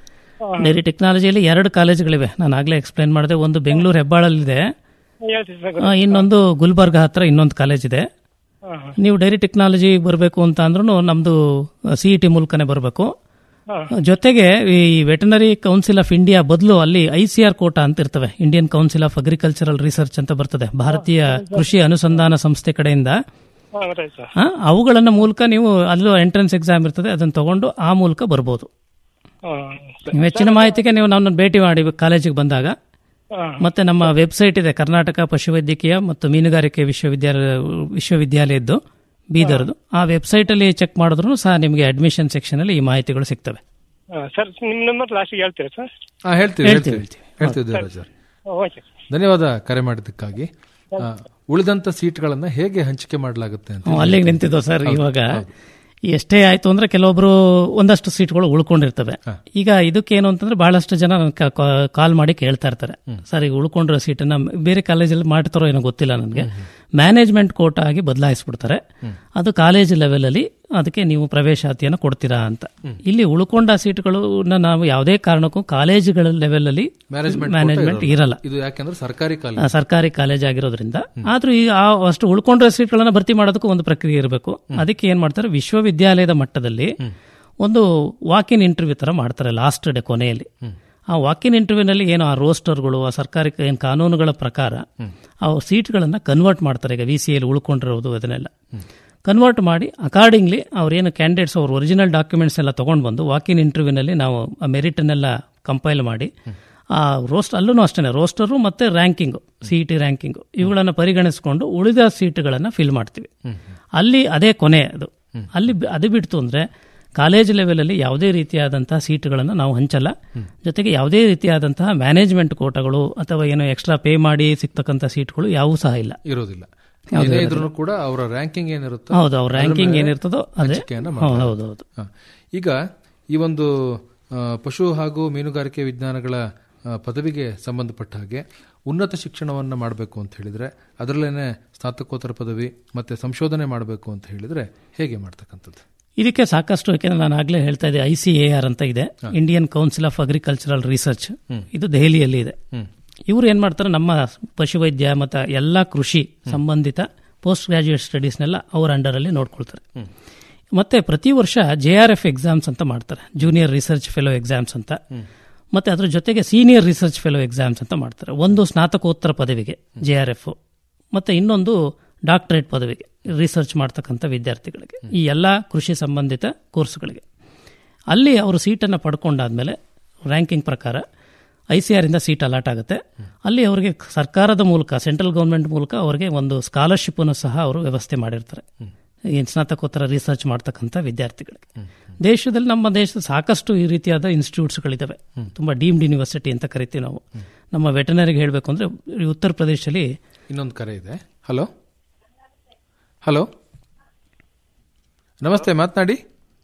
ಡೈರಿ ಟೆಕ್ನಾಲಜಿಯಲ್ಲಿ ಎರಡು ಕಾಲೇಜುಗಳಿವೆ ನಾನು ಆಗ್ಲೇ ಎಕ್ಸ್ಪ್ಲೈನ್ ಮಾಡಿದೆ ಒಂದು ಬೆಂಗಳೂರು ಹೆಬ್ಬಾಳಲ್ಲಿದೆ ಹೇಳ್ತೀವಿ ಸರ್ ಆ, ಇನ್ನೊಂದು ಗುಲ್ಬರ್ಗ ಹತ್ರ ಇನ್ನೊಂದು ಕಾಲೇಜ್ ಇದೆ ಹಾ, ಹಾ. ನೀವು ಡೈರಿ ಟೆಕ್ನಾಲಜಿ ಬರಬೇಕು ಅಂತ ಅಂದ್ರೂ ನಮ್ದು ಸಿ ಇ ಟಿ ಮೂಲಕನೇ ಬರಬೇಕು ಹಾ. ಜೊತೆಗೆ ಈ ವೆಟನರಿ ಕೌನ್ಸಿಲ್ ಆಫ್ ಇಂಡಿಯಾ ಬದಲು ಅಲ್ಲಿ ಐ ಸಿ ಆರ್ ಕೋಟಾ ಅಂತ ಇರ್ತವೆ Indian council of agricultural research ಅಂತ ಬರ್ತದೆ ಭಾರತೀಯ ಕೃಷಿ ಅನುಸಂಧಾನ ಸಂಸ್ಥೆ ಕಡೆಯಿಂದ ಹಾ, ಗೊತ್ತಾಯ್ತು ಸರ್ ಆ, ಅವುಗಳನ್ನ ಮೂಲಕ ನೀವು ಅಲ್ಲೂ ಎಂಟ್ರೆನ್ಸ್ ಎಕ್ಸಾಮ್ ಇರ್ತದೆ ಅದನ್ನು ತಗೊಂಡು ಆ ಮೂಲಕ ಬರ್ಬೋದು ಹಾ, ನೀವು ಹೆಚ್ಚಿನ ಮಾಹಿತಿಗೆ ನೀವು ನಮ್ಮನ್ನು ಭೇಟಿ ಮಾಡಿ ಕಾಲೇಜಿಗೆ ಬಂದಾಗ ಹಾ. ಮತ್ತೆ ನಮ್ಮ ವೆಬ್ಸೈಟ್ ಇದೆ ಕರ್ನಾಟಕ ಪಶುವೈದ್ಯಕೀಯ ಮತ್ತು ಮೀನುಗಾರಿಕೆ ವಿಶ್ವವಿದ್ಯಾಲಯ ವಿಶ್ವವಿದ್ಯಾಲಯದ್ದು ಬೀದರ್ದು ಆ ವೆಬ್ಸೈಟ್ ಅಲ್ಲಿ ಚೆಕ್ ಮಾಡಿದ್ರು ಸಹ ನಿಮಗೆ ಅಡ್ಮಿಷನ್ ಸೆಕ್ಷನ್ ಅಲ್ಲಿ ಈ ಮಾಹಿತಿಗಳು ಸಿಗ್ತವೆ ಹಾ, ಸರ್ ನಿಮ್ ನಂಬರ್ ಲಾಸ್ಟಿಗೆ ಹೇಳ್ತೀರಾ ಸರ್ ಹಾ ಹೇಳ್ತೀವಿ ಹೇಳ್ತೀವಿ, ಹೇಳ್ತೀವಿ ಹೇಳ್ತೀವಿ ದೇವರಾಜ್ ಅವ್ರೆ. ಓಕೆ ಧನ್ಯವಾದ ಕರೆ ಮಾಡಿದ್ದಕ್ಕಾಗಿ ಆ, ಉಳಿದಂತ ಸೀಟ್ಗಳನ್ನ ಹೇಗೆ ಹಂಚಿಕೆ ಮಾಡಲಾಗುತ್ತೆ ಅಂತ ಹ್ಮ್, ಅಲ್ಲಿಗೆ ನಿಂತಿದ್ದೋ ಸರ್ ಇವಾಗ ಎಷ್ಟೇ ಆಯ್ತು ಅಂದ್ರೆ ಕೆಲವೊಬ್ರು ಒಂದಷ್ಟು ಸೀಟ್ಗಳು ಉಳ್ಕೊಂಡಿರ್ತವೆ ಈಗ ಇದಕ್ಕೇನು ಅಂತಂದ್ರೆ ಬಹಳಷ್ಟು ಜನ ಕಾಲ್ ಮಾಡಿ ಕೇಳ್ತಾ ಇರ್ತಾರೆ ಸರ್ ಈಗ ಉಳ್ಕೊಂಡಿರೋ ಸೀಟನ್ನ ಬೇರೆ ಕಾಲೇಜಲ್ಲಿ ಮಾಡ್ತಾರೋ ಏನೋ ಗೊತ್ತಿಲ್ಲ ನನಗೆ ಮ್ಯಾನೇಜ್ಮೆಂಟ್ ಕೋಟ ಆಗಿ ಬದಲಾಯಿಸ್ಬಿಡ್ತಾರೆ ಅದು ಕಾಲೇಜ್ ಲೆವೆಲ್ ಅಲ್ಲಿ ಅದಕ್ಕೆ ನೀವು ಪ್ರವೇಶಾತಿಯನ್ನು ಕೊಡ್ತೀರಾ ಅಂತ ಇಲ್ಲಿ ಉಳ್ಕೊಂಡ ಸೀಟ್ಗಳನ್ನ ನಾವು ಯಾವುದೇ ಕಾರಣಕ್ಕೂ ಕಾಲೇಜುಗಳ ಲೆವೆಲ್ ಅಲ್ಲಿ ಮ್ಯಾನೇಜ್ಮೆಂಟ್ ಮ್ಯಾನೇಜ್ಮೆಂಟ್ ಇರಲ್ಲ ಇದು ಯಾಕೆಂದ್ರೆ ಸರ್ಕಾರಿ ಆ, ಕಾಲೇಜ್ ಸರ್ಕಾರಿ ಕಾಲೇಜ್ ಆಗಿರೋದ್ರಿಂದ ಆದ್ರೂ ಈ ಆ ಅಷ್ಟು ಉಳ್ಕೊಂಡಿರೋ ಸೀಟ್ಗಳನ್ನ ಭರ್ತಿ ಮಾಡೋದಕ್ಕೂ ಒಂದು ಪ್ರಕ್ರಿಯೆ ಇರಬೇಕು ಅದಕ್ಕೆ ಏನ್ ಮಾಡ್ತಾರೆ ವಿಶ್ವವಿದ್ಯಾಲಯದ ಮಟ್ಟದಲ್ಲಿ ಒಂದು ವಾಕಿನ್ ಇಂಟರ್ವ್ಯೂ ತರ ಮಾಡ್ತಾರೆ ಲಾಸ್ಟ್ ಡೇ ಕೊನೆಯಲ್ಲಿ ಆ ವಾಕಿನ್ ಇಂಟರ್ವ್ಯೂನಲ್ಲಿ ಏನು ಆ ರೋಸ್ಟರ್ಗಳು ಆ ಸರ್ಕಾರಿ ಏನು ಕಾನೂನುಗಳ ಪ್ರಕಾರ ಆ ಸೀಟ್ಗಳನ್ನ ಕನ್ವರ್ಟ್ ಮಾಡ್ತಾರೆ ಈಗ ವಿ ಸಿ ಎಲ್ ಉಳ್ಕೊಂಡಿರೋದು ಅದನ್ನೆಲ್ಲ ಕನ್ವರ್ಟ್ ಮಾಡಿ ಅಕಾರ್ಡಿಂಗ್ಲಿ ಅವ್ರೇನು ಕ್ಯಾಂಡಿಡೇಟ್ಸ್ ಅವ್ರ ಒರಿಜಿನಲ್ ಡಾಕ್ಯುಮೆಂಟ್ಸ್ ಎಲ್ಲ ತಗೊಂಡು ಬಂದು ವಾಕಿನ್ ಇಂಟರ್ವ್ಯೂನಲ್ಲಿ ನಾವು ಆ ಮೆರಿಟನ್ನೆಲ್ಲ ಕಂಪೈಲ್ ಮಾಡಿ ಆ ರೋಸ್ಟ್ ಅಲ್ಲೂ ಅಷ್ಟೇ ರೋಸ್ಟರು ಮತ್ತೆ ರ್ಯಾಂಕಿಂಗು ಸಿ ಟಿ ರ್ಯಾಂಕಿಂಗು ಇವುಗಳನ್ನು ಪರಿಗಣಿಸಿಕೊಂಡು ಉಳಿದ ಸೀಟ್ಗಳನ್ನು ಫಿಲ್ ಮಾಡ್ತೀವಿ ಅಲ್ಲಿ ಅದೇ ಕೊನೆ ಅದು ಅಲ್ಲಿ ಬಿ- ಅದು ಬಿಡ್ತು ಅಂದ್ರೆ ಕಾಲೇಜ್ ಲೆವೆಲಲ್ಲಿ ಯಾವುದೇ ರೀತಿಯಾದಂತಹ ಸೀಟ್ಗಳನ್ನು ನಾವು ಹಂಚಲ್ಲ ಜೊತೆಗೆ ಯಾವುದೇ ರೀತಿಯಾದಂತಹ ಮ್ಯಾನೇಜ್ಮೆಂಟ್ ಕೋಟಗಳು ಅಥವಾ ಏನೋ ಎಕ್ಸ್ಟ್ರಾ ಪೇ ಮಾಡಿ ಸಿಗ್ತಕ್ಕಂಥ ಸೀಟ್ಗಳು ಯಾವೂ ಸಹ ಇಲ್ಲ ಇರೋದಿಲ್ಲ ಯಾವ್ದು ಏನೇ ಇರೋದಿಲ್ಲ. ಇದ್ರೂ ಕೂಡ ಅವರ ರ್ಯಾಂಕಿಂಗ್ ಏನಿರುತ್ತೋ ಹೌದು, ಅವ್ರ ಅದ್ರ ranking ಮೇಲೆ ಏನಿರ್ತದೋ ಅದೇ. ಹಂಚಿಕೆಯನ್ನ ಹೌದು, ಮಾಡ್ತಾರೆ. ಹೌದು, ಹೌದು. ಹಾ. ಈಗ ಈ ಒಂದು ಆ, ಪಶು ಹಾಗೂ ಮೀನುಗಾರಿಕೆ ವಿಜ್ಞಾನಗಳ ಆ, ಪದವಿಗೆ ಸಂಬಂಧಪಟ್ಟ ಹಾಗೆ ಉನ್ನತ ಶಿಕ್ಷಣವನ್ನ ಮಾಡಬೇಕು ಅಂತ ಹೇಳಿದ್ರೆ ಅದರಲ್ಲೇನೆ ಸ್ನಾತಕೋತ್ತರ ಪದವಿ ಮತ್ತೆ ಸಂಶೋಧನೆ ಮಾಡಬೇಕು ಅಂತ ಹೇಳಿದ್ರೆ ಹೇಗೆ ಮಾಡ್ತಕ್ಕಂಥದ್ದು ಇದಕ್ಕೆ ಸಾಕಷ್ಟು ಯಾಕೆಂದ್ರೆ ನಾನು ಆಗ್ಲೇ ಹೇಳ್ತಾ ಇದ್ದೆ ಐ ಸಿ ಎ ಆರ್ ಅಂತ ಇದೆ Indian council of agricultural research ಇದು ದೆಹಲಿಯಲ್ಲಿ ಇದೆ ಇವರು ಏನ್ ಮಾಡ್ತಾರೆ ನಮ್ಮ ಪಶುವೈದ್ಯ ಮತ್ತು ಎಲ್ಲ ಕೃಷಿ ಸಂಬಂಧಿತ ಪೋಸ್ಟ್ ಗ್ರಾಜುಯೇಟ್ ಸ್ಟಡೀಸ್ನೆಲ್ಲ ಅವ್ರ ಅಂಡರಲ್ಲಿ ನೋಡ್ಕೊಳ್ತಾರೆ ಮತ್ತೆ ಪ್ರತಿ ವರ್ಷ ಜೆ ಆರ್ ಎಫ್ ಎಕ್ಸಾಮ್ಸ್ ಅಂತ ಮಾಡ್ತಾರೆ ಜೂನಿಯರ್ ರಿಸರ್ಚ್ ಫೆಲೋ ಎಕ್ಸಾಮ್ಸ್ ಅಂತ ಮತ್ತೆ ಅದ್ರ ಜೊತೆಗೆ ಸೀನಿಯರ್ ರಿಸರ್ಚ್ ಫೆಲೋ ಎಕ್ಸಾಮ್ಸ್ ಅಂತ ಮಾಡ್ತಾರೆ ಒಂದು ಸ್ನಾತಕೋತ್ತರ ಪದವಿಗೆ ಜೆ ಆರ್ ಎಫ್ ಮತ್ತೆ ಇನ್ನೊಂದು ಡಾಕ್ಟರೇಟ್ ಪದವಿಗೆ ರಿಸರ್ಚ್ ಮಾಡ್ತಕ್ಕಂಥ ವಿದ್ಯಾರ್ಥಿಗಳಿಗೆ ಈ ಎಲ್ಲ ಕೃಷಿ ಸಂಬಂಧಿತ ಕೋರ್ಸ್ಗಳಿಗೆ ಅಲ್ಲಿ ಅವರು ಸೀಟನ್ನು ಪಡ್ಕೊಂಡಾದ್ಮೇಲೆ ರ್ಯಾಂಕಿಂಗ್ ಪ್ರಕಾರ ಐ ಸಿ ಆರ್ ಇಂದ ಸೀಟ್ ಅಲಾಟ್ ಆಗುತ್ತೆ ಅಲ್ಲಿ ಅವರಿಗೆ ಸರ್ಕಾರದ ಮೂಲಕ ಸೆಂಟ್ರಲ್ ಗೌರ್ಮೆಂಟ್ ಮೂಲಕ ಅವರಿಗೆ ಒಂದು ಸ್ಕಾಲರ್ಶಿಪ್ ಅನ್ನು ಸಹ ಅವರು ವ್ಯವಸ್ಥೆ ಮಾಡಿರ್ತಾರೆ ಈ ಸ್ನಾತಕೋತ್ತರ ರಿಸರ್ಚ್ ಮಾಡ್ತಕ್ಕಂಥ ವಿದ್ಯಾರ್ಥಿಗಳಿಗೆ ದೇಶದಲ್ಲಿ ನಮ್ಮ ದೇಶದ ಸಾಕಷ್ಟು ಈ ರೀತಿಯಾದ ಇನ್ಸ್ಟಿಟ್ಯೂಟ್ಸ್ಗಳಿದ್ದಾವೆ ತುಂಬಾ ಡೀಮ್ಡ್ ಯೂನಿವರ್ಸಿಟಿ ಅಂತ ಕರಿತೀವಿ ನಾವು ನಮ್ಮ ವೆಟನರಿಗೆ ಹೇಳಬೇಕು ಅಂದ್ರೆ ಈ ಉತ್ತರ ಪ್ರದೇಶದಲ್ಲಿ ಇನ್ನೊಂದು ಕರೆ ಇದೆ ಹಲೋ ಹಲೋ ನಮಸ್ತೆ ಮಾತನಾಡಿ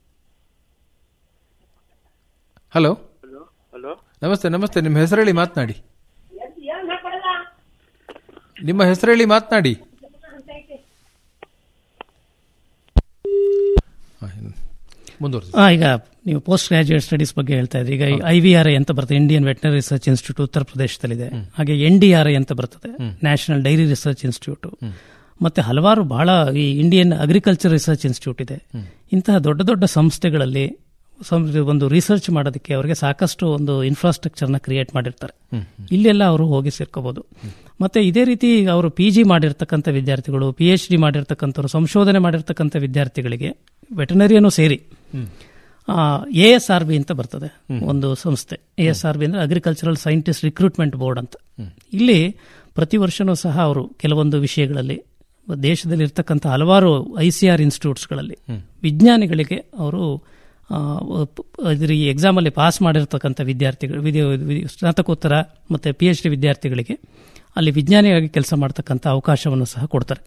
ಹಲೋ ಹಲೋ ನಮಸ್ತೆ ನಮಸ್ತೆ ನಿಮ್ಮ ಹೆಸರು ಹೇಳಿ ಮಾತನಾಡಿ ನಿಮ್ಮ ಹೆಸರು ಹೇಳಿ ಮಾತನಾಡಿ ಮುಂದುವರೆಸಿ ಆ, ಈಗ ನೀವು ಪೋಸ್ಟ್ ಗ್ರಾಜುಯೇಟ್ ಸ್ಟಡೀಸ್ ಬಗ್ಗೆ ಹೇಳ್ತಾ ಇದ್ರಿ ಈಗ ಐ ವಿ ಆರ್ ಐ ಅಂತ ಬರ್ತದೆ ಇಂಡಿಯನ್ ವೆಟನರಿ ರಿಸರ್ಚ್ ಇನ್ಸ್ಟಿಟ್ಯೂಟ್ ಉತ್ತರ ಪ್ರದೇಶದಲ್ಲಿದೆ ಹಾಗೆ ಎನ್ ಡಿ ಆರ್ ಐ ಅಂತ ಬರ್ತದೆ ನ್ಯಾಷನಲ್ ಡೈರಿ ರಿಸರ್ಚ್ ಇನ್ಸ್ಟಿಟ್ಯೂಟ್ ಮತ್ತೆ ಹಲವಾರು ಬಹಳ ಈ ಇಂಡಿಯನ್ ಅಗ್ರಿಕಲ್ಚರ್ ರಿಸರ್ಚ್ ಇನ್ಸ್ಟಿಟ್ಯೂಟ್ ಇದೆ ಇಂತಹ ದೊಡ್ಡ ದೊಡ್ಡ ಸಂಸ್ಥೆಗಳಲ್ಲಿ ಸಂ- ಒಂದು ರಿಸರ್ಚ್ ಮಾಡೋದಕ್ಕೆ ಅವರಿಗೆ ಸಾಕಷ್ಟು ಒಂದು ಇನ್ಫ್ರಾಸ್ಟ್ರಕ್ಚರ್ನ ಕ್ರಿಯೇಟ್ ಮಾಡಿರ್ತಾರೆ ಇಲ್ಲೆಲ್ಲ ಅವರು ಹೋಗಿ ಸೇರ್ಕೋಬಹುದು ಮತ್ತೆ ಇದೇ ರೀತಿ ಅವರು ಪಿ ಜಿ ಮಾಡಿರ್ತಕ್ಕಂಥ ವಿದ್ಯಾರ್ಥಿಗಳು ಪಿ ಎಚ್ ಡಿ ಮಾಡಿರ್ತಕ್ಕಂಥವ್ರು ಸಂಶೋಧನೆ ಮಾಡಿರ್ತಕ್ಕಂಥ ವಿದ್ಯಾರ್ಥಿಗಳಿಗೆ ವೆಟನರಿಯನ್ನು ಸೇರಿ ಎ ಎಸ್ ಆರ್ ಬಿ ಅಂತ ಬರ್ತದೆ ಒಂದು ಸಂಸ್ಥೆ ಎ ಎಸ್ ಆರ್ ಬಿ ಅಂದ್ರೆ ಅಗ್ರಿಕಲ್ಚರಲ್ ಸೈಂಟಿಸ್ಟ್ ರಿಕ್ರೂಟ್ಮೆಂಟ್ ಬೋರ್ಡ್ ಅಂತ ಇಲ್ಲಿ ಪ್ರತಿ ವರ್ಷನೂ ಸಹ ಅವರು ಕೆಲವೊಂದು ವಿಷಯಗಳಲ್ಲಿ ದೇಶದಲ್ಲಿ ಇರ್ತಕ್ಕಂಥ ಹಲವಾರು ಐ ಸಿ ಆರ್ ಇನ್ಸ್ಟಿಟ್ಯೂಟ್ಸ್ಗಳಲ್ಲಿ ವಿಜ್ಞಾನಿಗಳಿಗೆ ಅವರು ಆ, ಪ್- ಇದ್ರ ಈ ಎಕ್ಸಾಮಲ್ಲಿ ಪಾಸ್ ಮಾಡಿರ್ತಕ್ಕಂಥ ವಿದ್ಯಾರ್ಥಿಗಳು ವಿದ್ಯಾ ವಿ- ಸ್ನಾತಕೋತ್ತರ ಮತ್ತು ಪಿ ಎಚ್ ಡಿ ವಿದ್ಯಾರ್ಥಿಗಳಿಗೆ ಅಲ್ಲಿ ವಿಜ್ಞಾನಿಯಾಗಿ ಕೆಲಸ ಮಾಡ್ತಕ್ಕಂಥ ಅವಕಾಶವನ್ನು ಸಹ ಕೊಡ್ತಾರೆ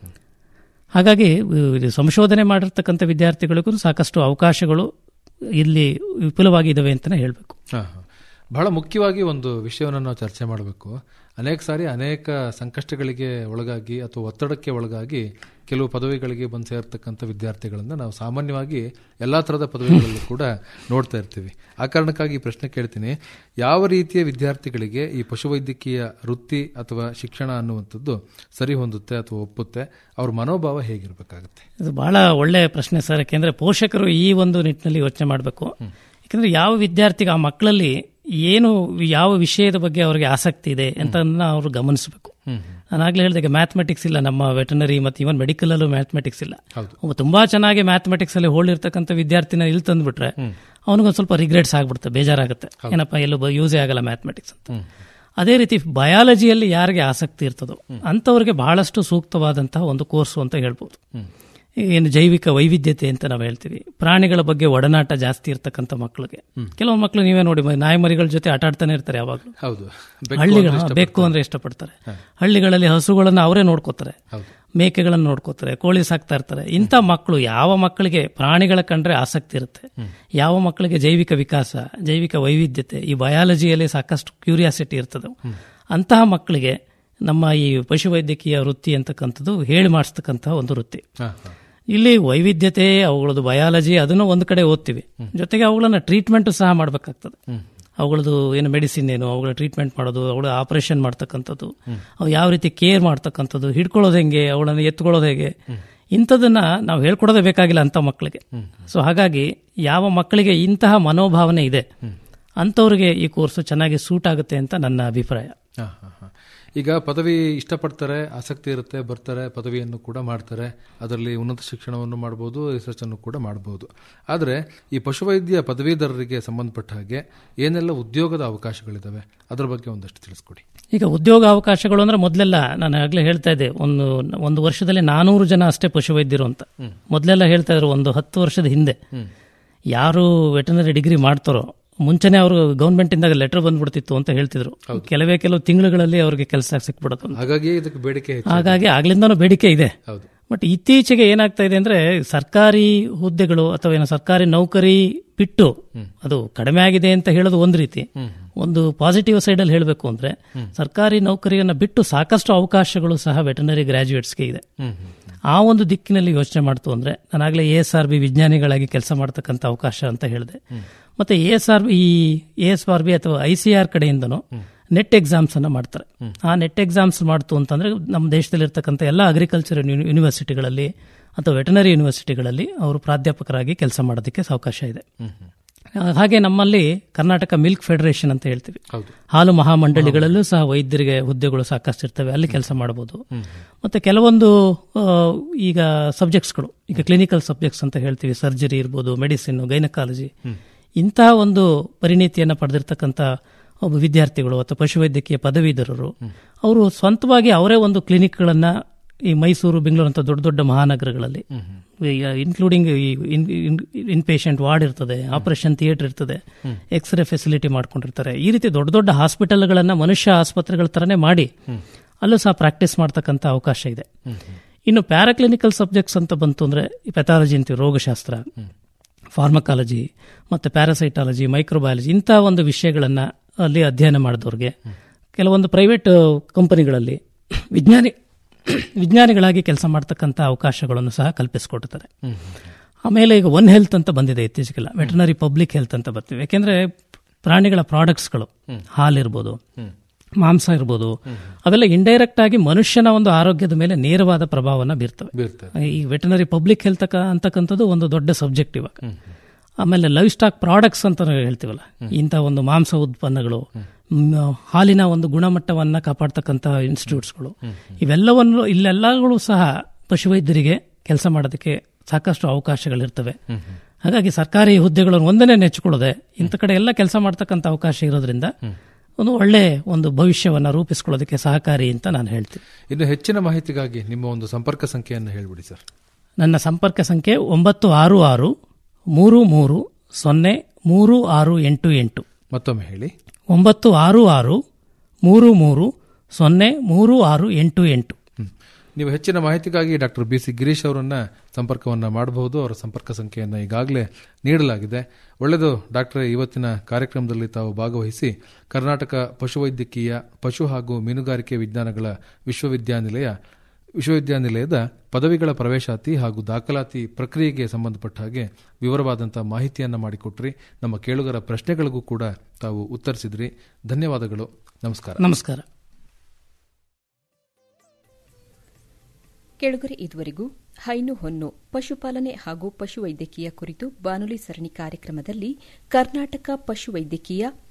ಹಾಗಾಗಿ ಇದು ಸಂಶೋಧನೆ ಮಾಡಿರ್ತಕ್ಕಂಥ ವಿದ್ಯಾರ್ಥಿಗಳಿಗೂ ಸಾಕಷ್ಟು ಅವಕಾಶಗಳು ಇಲ್ಲಿ ವಿಪುಲವಾಗಿದ್ದಾವೆ ಅಂತಲೇ ಹೇಳಬೇಕು ಹಾ, ಹಾ. ಬಹಳ ಮುಖ್ಯವಾಗಿ ಒಂದು ವಿಷಯವನ್ನು ನಾವು ಚರ್ಚೆ ಮಾಡಬೇಕು ಅನೇಕ ಸಾರಿ ಅನೇಕ ಸಂಕಷ್ಟಗಳಿಗೆ ಒಳಗಾಗಿ ಅಥವಾ ಒತ್ತಡಕ್ಕೆ ಒಳಗಾಗಿ ಕೆಲವು ಪದವಿಗಳಿಗೆ ಬಂದು ಸೇರ್ತಕ್ಕಂಥ ವಿದ್ಯಾರ್ಥಿಗಳನ್ನ ನಾವು ಸಾಮಾನ್ಯವಾಗಿ ಎಲ್ಲಾ ಥರದ ಪದವಿಗಳಲ್ಲೂ ಕೂಡ ನೋಡ್ತಾ ಇರ್ತೀವಿ ಆ ಕಾರಣಕ್ಕಾಗಿ ಈ ಪ್ರಶ್ನೆ ಕೇಳ್ತೀನಿ ಯಾವ ರೀತಿಯ ವಿದ್ಯಾರ್ಥಿಗಳಿಗೆ ಈ ಪಶುವೈದ್ಯಕೀಯ ವೃತ್ತಿ ಅಥವಾ ಶಿಕ್ಷಣ ಅನ್ನುವಂಥದ್ದು ಸರಿ ಹೊಂದುತ್ತೆ ಅಥವಾ ಒಪ್ಪುತ್ತೆ ಅವ್ರ ಮನೋಭಾವ ಹೇಗಿರ್ಬೇಕಾಗುತ್ತೆ ಇದು ಬಹಳ ಒಳ್ಳೆಯ ಪ್ರಶ್ನೆ ಸರ್ ಯಾಕೆಂದ್ರೆ ಪೋಷಕರು ಈ ಒಂದು ನಿಟ್ಟಿನಲ್ಲಿ ಯೋಚನೆ ಮಾಡಬೇಕು ಯಾಕಂದ್ರೆ ಯಾವ ವಿದ್ಯಾರ್ಥಿಗೆ ಆ ಮಕ್ಕಳಲ್ಲಿ ಏನು ಯಾವ ವಿಷಯದ ಬಗ್ಗೆ ಅವರಿಗೆ ಆಸಕ್ತಿ ಇದೆ ಅಂತ ಅವರು ಗಮನಿಸಬೇಕು ನಾನು ಆಗ್ಲೇ ಹೇಳಿದಾಗ ಮ್ಯಾಥಮೆಟಿಕ್ಸ್ ಇಲ್ಲ ನಮ್ಮ ವೆಟನರಿ ಮತ್ತು ಇವನ್ ಮೆಡಿಕಲ್ ಅಲ್ಲೂ ಮ್ಯಾಥಮೆಟಿಕ್ಸ್ ಇಲ್ಲ ಒಬ್ಬ ತುಂಬಾ ಚೆನ್ನಾಗಿ ಮ್ಯಾಥಮೆಟಿಕ್ಸ್ ಅಲ್ಲಿ ಹೋಳಿರ್ತಕ್ಕಂಥ ವಿದ್ಯಾರ್ಥಿನ ಇಲ್ಲಿ ತಂದ್ಬಿಟ್ರೆ ಅವನಿಗೊಂದು ಸ್ವಲ್ಪ ರಿಗ್ರೆಟ್ಸ್ ಆಗ್ಬಿಡುತ್ತೆ ಬೇಜಾರಾಗುತ್ತೆ ಏನಪ್ಪ ಎಲ್ಲೂ ಯೂಸೇ ಆಗಲ್ಲ ಮ್ಯಾಥಮೆಟಿಕ್ಸ್ ಅಂತ ಅದೇ ರೀತಿ ಬಯಾಲಜಿಯಲ್ಲಿ ಯಾರಿಗೆ ಆಸಕ್ತಿ ಇರ್ತದೋ ಅಂಥವ್ರಿಗೆ ಬಹಳಷ್ಟು ಸೂಕ್ತವಾದಂತಹ ಒಂದು ಕೋರ್ಸು ಅಂತ ಹೇಳ್ಬೋದು ಏನು ಜೈವಿಕ ವೈವಿಧ್ಯತೆ ಅಂತ ನಾವು ಹೇಳ್ತೀವಿ ಪ್ರಾಣಿಗಳ ಬಗ್ಗೆ ಒಡನಾಟ ಜಾಸ್ತಿ ಇರ್ತಕ್ಕಂಥ ಮಕ್ಕಳಿಗೆ ಕೆಲವು ಮಕ್ಕಳು ನೀವೇ ನೋಡಿ ಮ- ನಾಯಿ ಮರಿಗಳ ಜೊತೆ ಆಟ ಆಡ್ತಾನೆ ಇರ್ತಾರೆ ಯಾವಾಗಲೂ ಹೌದು ಬೆಕ್ಕು ಹಳ್ಳಿಗಳ ಅಂದ್ರೆ ಇಷ್ಟಪಡ್ತಾರೆ. ಬೇಕು ಅಂದ್ರೆ ಇಷ್ಟಪಡ್ತಾರೆ ಹಳ್ಳಿಗಳಲ್ಲಿ ಹಸುಗಳನ್ನು ಅವರೇ ನೋಡ್ಕೋತಾರೆ ಮೇಕೆಗಳನ್ನು ನೋಡ್ಕೋತಾರೆ ಕೋಳಿ ಸಾಕ್ತಾ ಇರ್ತಾರೆ ಇಂಥ ಮಕ್ಕಳು ಯಾವ ಮಕ್ಕಳಿಗೆ ಪ್ರಾಣಿಗಳ ಕಂಡ್ರೆ ಆಸಕ್ತಿ ಇರುತ್ತೆ ಯಾವ ಮಕ್ಕಳಿಗೆ ಜೈವಿಕ ವಿಕಾಸ ಜೈವಿಕ ವೈವಿಧ್ಯತೆ ಈ ಬಯಾಲಜಿಯಲ್ಲಿ ಸಾಕಷ್ಟು ಕ್ಯೂರಿಯಾಸಿಟಿ ಇರ್ತದೆ ಅಂತಹ ಮಕ್ಕಳಿಗೆ ನಮ್ಮ ಈ ಪಶುವೈದ್ಯಕೀಯ ವೃತ್ತಿ ಅಂತಕ್ಕಂಥದ್ದು ಹೇಳಿ ಮಾಡಿಸ್ತಕ್ಕಂತಹ ಒಂದು ವೃತ್ತಿ ಹಾ, ಹಾ. ಇಲ್ಲಿ ವೈವಿಧ್ಯತೆ ಅವುಗಳದ್ದು ಬಯಾಲಜಿ ಅದನ್ನು ಒಂದು ಕಡೆ ಓದ್ತೀವಿ ಜೊತೆಗೆ ಅವುಗಳನ್ನ ಟ್ರೀಟ್ಮೆಂಟ್ ಸಹ ಮಾಡಬೇಕಾಗ್ತದೆ ಅವುಗಳದ್ದು ಏನು ಮೆಡಿಸಿನ್ ಏನು ಅವುಗಳ ಟ್ರೀಟ್ಮೆಂಟ್ ಮಾಡೋದು ಅವುಗಳ ಆಪರೇಷನ್ ಮಾಡ್ತಕ್ಕಂಥದ್ದು ಅವು ಯಾವ ರೀತಿ ಕೇರ್ ಮಾಡ್ತಕ್ಕಂಥದ್ದು ಹಿಡ್ಕೊಳ್ಳೋದು ಹೆಂಗೆ ಅವುಗಳನ್ನು ಎತ್ಕೊಳ್ಳೋದು ಹೇಗೆ ಇಂಥದನ್ನ ನಾವು ಹೇಳ್ಕೊಡೋದೇ ಬೇಕಾಗಿಲ್ಲ ಅಂತ ಮಕ್ಕಳಿಗೆ ಸೊ ಹಾಗಾಗಿ ಯಾವ ಮಕ್ಕಳಿಗೆ ಇಂತಹ ಮನೋಭಾವನೆ ಇದೆ ಅಂಥವ್ರಿಗೆ ಈ ಕೋರ್ಸು ಚೆನ್ನಾಗಿ ಸೂಟ್ ಆಗುತ್ತೆ ಅಂತ ನನ್ನ ಅಭಿಪ್ರಾಯ ಹಾ, ಹಾ, ಹಾ. ಈಗ ಪದವಿ ಇಷ್ಟಪಡ್ತಾರೆ ಆಸಕ್ತಿ ಇರುತ್ತೆ ಬರ್ತಾರೆ ಪದವಿಯನ್ನು ಕೂಡ ಮಾಡ್ತಾರೆ ಅದರಲ್ಲಿ ಉನ್ನತ ಶಿಕ್ಷಣವನ್ನು ಮಾಡ್ಬೋದು ರಿಸರ್ಚ್ ಅನ್ನು ಕೂಡ ಮಾಡ್ಬೋದು ಆದರೆ ಈ ಪಶುವೈದ್ಯ ಪದವೀಧರರಿಗೆ ಸಂಬಂಧಪಟ್ಟ ಹಾಗೆ ಏನೆಲ್ಲ ಉದ್ಯೋಗದ ಅವಕಾಶಗಳಿದಾವೆ ಅದರ ಬಗ್ಗೆ ಒಂದಷ್ಟು ತಿಳಿಸ್ಕೊಡಿ ಈಗ ಉದ್ಯೋಗ ಅವಕಾಶಗಳು ಅಂದ್ರೆ ಮೊದಲೆಲ್ಲ ನಾನು ಆಗ್ಲೇ ಹೇಳ್ತಾ ಇದ್ದೆ ಒಂದು ಒಂದು ವರ್ಷದಲ್ಲಿ ನಾನೂರು ಜನ ಅಷ್ಟೇ ಪಶುವೈದ್ಯರು ಅಂತ ಮೊದಲೆಲ್ಲ ಹೇಳ್ತಾ ಇದ್ರು ಒಂದು ಹತ್ತು ವರ್ಷದ ಹಿಂದೆ ಯಾರು ವೆಟನರಿ ಡಿಗ್ರಿ ಮಾಡ್ತಾರೋ ಮುಂಚೆನೆ ಅವರು ಗೌರ್ಮೆಂಟ್ ಇಂದ ಲೆಟರ್ ಬಂದ್ಬಿಡ್ತಿತ್ತು ಅಂತ ಹೇಳ್ತಿದ್ರು ಕೆಲವೇ ಕೆಲವು ತಿಂಗಳುಗಳಲ್ಲಿ ಅವ್ರಿಗೆ ಕೆಲಸ ಸಿಕ್ಬಿಡುತ್ತೆ ಅಂತ. ಹಾಗಾಗಿ ಇದಕ್ಕೆ ಬೇಡಿಕೆ ಹೆಚ್ಚು ಹಾಗಾಗಿ ಆಗ್ಲಿಂದನೂ ಬೇಡಿಕೆ ಇದೆ ಹೌದು ಬಟ್ ಇತ್ತೀಚೆಗೆ ಏನಾಗ್ತಾ ಇದೆ ಅಂದ್ರೆ ಸರ್ಕಾರಿ ಹುದ್ದೆಗಳು ಅಥವಾ ಏನೋ ಸರ್ಕಾರಿ ನೌಕರಿ ಬಿಟ್ಟು ಅದು ಕಡಿಮೆ ಆಗಿದೆ ಅಂತ ಹೇಳೋದು ಒಂದು ರೀತಿ ಒಂದು ಪಾಸಿಟಿವ್ ಸೈಡ್ ಅಲ್ಲಿ ಹೇಳಬೇಕು ಅಂದ್ರೆ ಸರ್ಕಾರಿ ನೌಕರಿಯನ್ನ ಬಿಟ್ಟು ಸಾಕಷ್ಟು ಅವಕಾಶಗಳು ಸಹ ವೆಟನರಿ ಗ್ರಾಜುಯೇಟ್ಸ್ಗೆ ಇದೆ ಆ ಒಂದು ದಿಕ್ಕಿನಲ್ಲಿ ಯೋಚನೆ ಮಾಡ್ತು ಅಂದ್ರೆ ನಾನಾಗಲೇ ಎ ಎಸ್ ಆರ್ ಬಿ ವಿಜ್ಞಾನಿಗಳಾಗಿ ಕೆಲಸ ಮಾಡ್ತಕ್ಕಂಥ ಅವಕಾಶ ಅಂತ ಹೇಳಿದೆ ಮತ್ತೆ ಎ ಎಸ್ ಆರ್ ಈ ಎ ಎಸ್ ಆರ್ ಬಿ ಅಥವಾ ಐ ಸಿ ಆರ್ ಕಡೆಯಿಂದನೂ ನೆಟ್ ಎಕ್ಸಾಮ್ಸ್ ಅನ್ನ ಮಾಡ್ತಾರೆ ಆ ನೆಟ್ ಎಕ್ಸಾಮ್ಸ್ ಮಾಡ್ತು ಅಂತಂದ್ರೆ ನಮ್ಮ ದೇಶದಲ್ಲಿ ಇರ್ತಕ್ಕಂಥ ಎಲ್ಲ ಅಗ್ರಿಕಲ್ಚರ್ ಯೂನಿವರ್ಸಿಟಿಗಳಲ್ಲಿ ಅಥವಾ ವೆಟನರಿ ಯೂನಿವರ್ಸಿಟಿಗಳಲ್ಲಿ ಅವರು ಪ್ರಾಧ್ಯಾಪಕರಾಗಿ ಕೆಲಸ ಮಾಡೋದಕ್ಕೆ ಅವಕಾಶ ಇದೆ ಹಾಗೆ ನಮ್ಮಲ್ಲಿ ಕರ್ನಾಟಕ ಮಿಲ್ಕ್ ಫೆಡರೇಷನ್ ಅಂತ ಹೇಳ್ತೀವಿ ಹಾಲು ಮಹಾಮಂಡಳಿಗಳಲ್ಲೂ ಸಹ ವೈದ್ಯರಿಗೆ ಹುದ್ದೆಗಳು ಸಾಕಷ್ಟು ಇರ್ತವೆ ಅಲ್ಲಿ ಕೆಲಸ ಮಾಡಬಹುದು ಮತ್ತೆ ಕೆಲವೊಂದು ಆ, ಈಗ ಸಬ್ಜೆಕ್ಟ್ಸ್ಗಳು ಈಗ ಕ್ಲಿನಿಕಲ್ ಸಬ್ಜೆಕ್ಟ್ಸ್ ಅಂತ ಹೇಳ್ತೀವಿ ಸರ್ಜರಿ ಇರ್ಬೋದು ಮೆಡಿಸಿನ್ ಗೈನಕಾಲಜಿ ಇಂತಹ ಒಂದು ಪರಿಣಿತಿಯನ್ನು ಪಡೆದಿರ್ತಕ್ಕಂಥ ಒಬ್ಬ ವಿದ್ಯಾರ್ಥಿಗಳು ಅಥವಾ ಪಶುವೈದ್ಯಕೀಯ ಪದವೀಧರರು ಅವರು ಸ್ವಂತವಾಗಿ ಅವರೇ ಒಂದು ಕ್ಲಿನಿಕ್ಗಳನ್ನ ಈ ಮೈಸೂರು ಬೆಂಗಳೂರು ಅಂತ ದೊಡ್ಡ ದೊಡ್ಡ ಮಹಾನಗರಗಳಲ್ಲಿ ಇನ್ಕ್ಲೂಡಿಂಗ್ ಈ ಇನ್ ಪೇಷಂಟ್ ವಾರ್ಡ್ ಇರ್ತದೆ ಆಪರೇಷನ್ ಥಿಯೇಟರ್ ಇರ್ತದೆ ಎಕ್ಸ್ರೇ ಫೆಸಿಲಿಟಿ ಮಾಡ್ಕೊಂಡಿರ್ತಾರೆ ಈ ರೀತಿ ದೊಡ್ಡ ದೊಡ್ಡ ಹಾಸ್ಪಿಟಲ್ಗಳನ್ನ ಮನುಷ್ಯ ಆಸ್ಪತ್ರೆಗಳ ತರನೇ ಮಾಡಿ ಅಲ್ಲೂ ಸಹ ಪ್ರಾಕ್ಟೀಸ್ ಮಾಡ್ತಕ್ಕಂಥ ಅವಕಾಶ ಇದೆ ಇನ್ನು ಪ್ಯಾರಾಕ್ಲಿನಿಕಲ್ ಸಬ್ಜೆಕ್ಟ್ಸ್ ಅಂತ ಬಂತು ಅಂದ್ರೆ ಪೆಥಾಲಜಿ ಅಂತೀವಿ ರೋಗಶಾಸ್ತ್ರ ಫಾರ್ಮಕಾಲಜಿ ಮತ್ತೆ ಪ್ಯಾರಾಸೈಟಾಲಜಿ ಮೈಕ್ರೋಬಯಾಲಜಿ ಇಂಥ ಒಂದು ವಿಷಯಗಳನ್ನ ಅಲ್ಲಿ ಅಧ್ಯಯನ ಮಾಡಿದವ್ರಿಗೆ ಕೆಲವೊಂದು ಪ್ರೈವೇಟ್ ಕಂಪನಿಗಳಲ್ಲಿ ವಿಜ್ಞಾನಿ ವಿಜ್ಞಾನಿಗಳಾಗಿ ಕೆಲಸ ಮಾಡ್ತಕ್ಕಂಥ ಅವಕಾಶಗಳನ್ನು ಸಹ ಕಲ್ಪಿಸಿಕೊಡ್ತಾರೆ ಆಮೇಲೆ ಈಗ ಒನ್ ಹೆಲ್ತ್ ಅಂತ ಬಂದಿದೆ ಇತ್ತೀಚೆಗೆಲ್ಲ ವೆಟನರಿ ಪಬ್ಲಿಕ್ ಹೆಲ್ತ್ ಅಂತ ಬರ್ತೀವಿ ಯಾಕೆಂದ್ರೆ ಪ್ರಾಣಿಗಳ ಪ್ರಾಡಕ್ಟ್ಸ್ಗಳು ಹಾಲಿರ್ಬೋದು ಮಾಂಸ ಇರ್ಬೋದು ಅವೆಲ್ಲ ಇಂಡೈರೆಕ್ಟ್ ಆಗಿ ಮನುಷ್ಯನ ಒಂದು ಆರೋಗ್ಯದ ಮೇಲೆ ನೇರವಾದ ಪ್ರಭಾವನ ಬೀರ್ತವೆ ಬೀರ್ತವೆ ಈ ವೆಟನರಿ ಪಬ್ಲಿಕ್ ಹೆಲ್ತ್ ಅಂತಕ್ಕಂಥದ್ದು ಒಂದು ದೊಡ್ಡ ಸಬ್ಜೆಕ್ಟ್ ಇವಾಗ ಆಮೇಲೆ ಲೈವ್ ಸ್ಟಾಕ್ ಪ್ರಾಡಕ್ಟ್ಸ್ ಅಂತ ನಾವು ಹೇಳ್ತೀವಲ್ಲ ಇಂಥ ಒಂದು ಮಾಂಸ ಉತ್ಪನ್ನಗಳು ಮ್, ಹಾಲಿನ ಒಂದು ಗುಣಮಟ್ಟವನ್ನ ಕಾಪಾಡ್ತಕ್ಕಂಥ ಇನ್ಸ್ಟಿಟ್ಯೂಟ್ಸ್ಗಳು ಇವೆಲ್ಲವನ್ನು ಇಲ್ಲೆಲ್ಲಗಳು ಸಹ ಪಶುವೈದ್ಯರಿಗೆ ಕೆಲಸ ಮಾಡೋದಕ್ಕೆ ಸಾಕಷ್ಟು ಅವಕಾಶಗಳಿರ್ತವೆ ಹಾಗಾಗಿ ಸರ್ಕಾರಿ ಹುದ್ದೆಗಳನ್ನು ಒಂದನೇ ನೆಚ್ಚಿಕೊಳ್ಳದೆ ಇಂಥ ಕಡೆ ಎಲ್ಲ ಕೆಲಸ ಮಾಡ್ತಕ್ಕಂಥ ಅವಕಾಶ ಇರೋದ್ರಿಂದ ಒಂದು ಒಳ್ಳೆ ಒಂದು ಭವಿಷ್ಯವನ್ನ ರೂಪಿಸ್ಕೊಳ್ಳೋದಕ್ಕೆ ಸಹಕಾರಿ ಅಂತ ನಾನು ಹೇಳ್ತೀನಿ ಇನ್ನು ಹೆಚ್ಚಿನ ಮಾಹಿತಿಗಾಗಿ ನಿಮ್ಮ ಒಂದು ಸಂಪರ್ಕ ಸಂಖ್ಯೆಯನ್ನು ಹೇಳ್ಬಿಡಿ ಸರ್ ನನ್ನ ಸಂಪರ್ಕ ಸಂಖ್ಯೆ ಒಂಬತ್ತು ಆರು ಆರು ಮೂರು ಮೂರು ಸೊನ್ನೆ ಮೂರು ಆರು ಎಂಟು ಎಂಟು ಮತ್ತೊಮ್ಮೆ ಹೇಳಿ ಒಂಬತ್ತು ಆರು ಆರು ಮೂರು ಮೂರು ಸೊನ್ನೆ ಮೂರು ಆರು ಎಂಟು ಎಂಟು ನೀವು ಹೆಚ್ಚಿನ ಮಾಹಿತಿಗಾಗಿ ಡಾಕ್ಟರ್ ಬಿ ಸಿ ಗಿರೀಶ್ ಅವರನ್ನ ಸಂಪರ್ಕವನ್ನ ಮಾಡಬಹುದು ಅವರ ಸಂಪರ್ಕ ಸಂಖ್ಯೆಯನ್ನು ಈಗಾಗಲೇ ನೀಡಲಾಗಿದೆ ಒಳ್ಳೆಯದು ಡಾಕ್ಟರ್ ಇವತ್ತಿನ ಕಾರ್ಯಕ್ರಮದಲ್ಲಿ ತಾವು ಭಾಗವಹಿಸಿ ಕರ್ನಾಟಕ ಪಶುವೈದ್ಯಕೀಯ ಪಶು ಹಾಗೂ ಮೀನುಗಾರಿಕೆ ವಿಜ್ಞಾನಗಳ ವಿಶ್ವವಿದ್ಯಾನಿಲಯ ವಿಶ್ವವಿದ್ಯಾನಿಲಯದ ಪದವಿಗಳ ಪ್ರವೇಶಾತಿ ಹಾಗೂ ದಾಖಲಾತಿ ಪ್ರಕ್ರಿಯೆಗೆ ಸಂಬಂಧಪಟ್ಟ ಹಾಗೆ ವಿವರವಾದಂತಹ ಮಾಹಿತಿಯನ್ನು ಮಾಡಿಕೊಟ್ರಿ ನಮ್ಮ ಕೇಳುಗರ ಪ್ರಶ್ನೆಗಳಿಗೂ ಕೂಡ ತಾವು ಉತ್ತರಿಸಿದ್ರಿ ಧನ್ಯವಾದಗಳು ನಮಸ್ಕಾರ ನಮಸ್ಕಾರ ಕೆಳಗರೆ ಇದುವರೆಗೂ ಹೈನು ಹೊನ್ನು ಪಶುಪಾಲನೆ ಹಾಗೂ ಪಶುವೈದ್ಯಕೀಯ ಕುರಿತು ಬಾನುಲಿ ಸರಣಿ ಕಾರ್ಯಕ್ರಮದಲ್ಲಿ ಕರ್ನಾಟಕ ಪಶುವೈದ್ಯಕೀಯ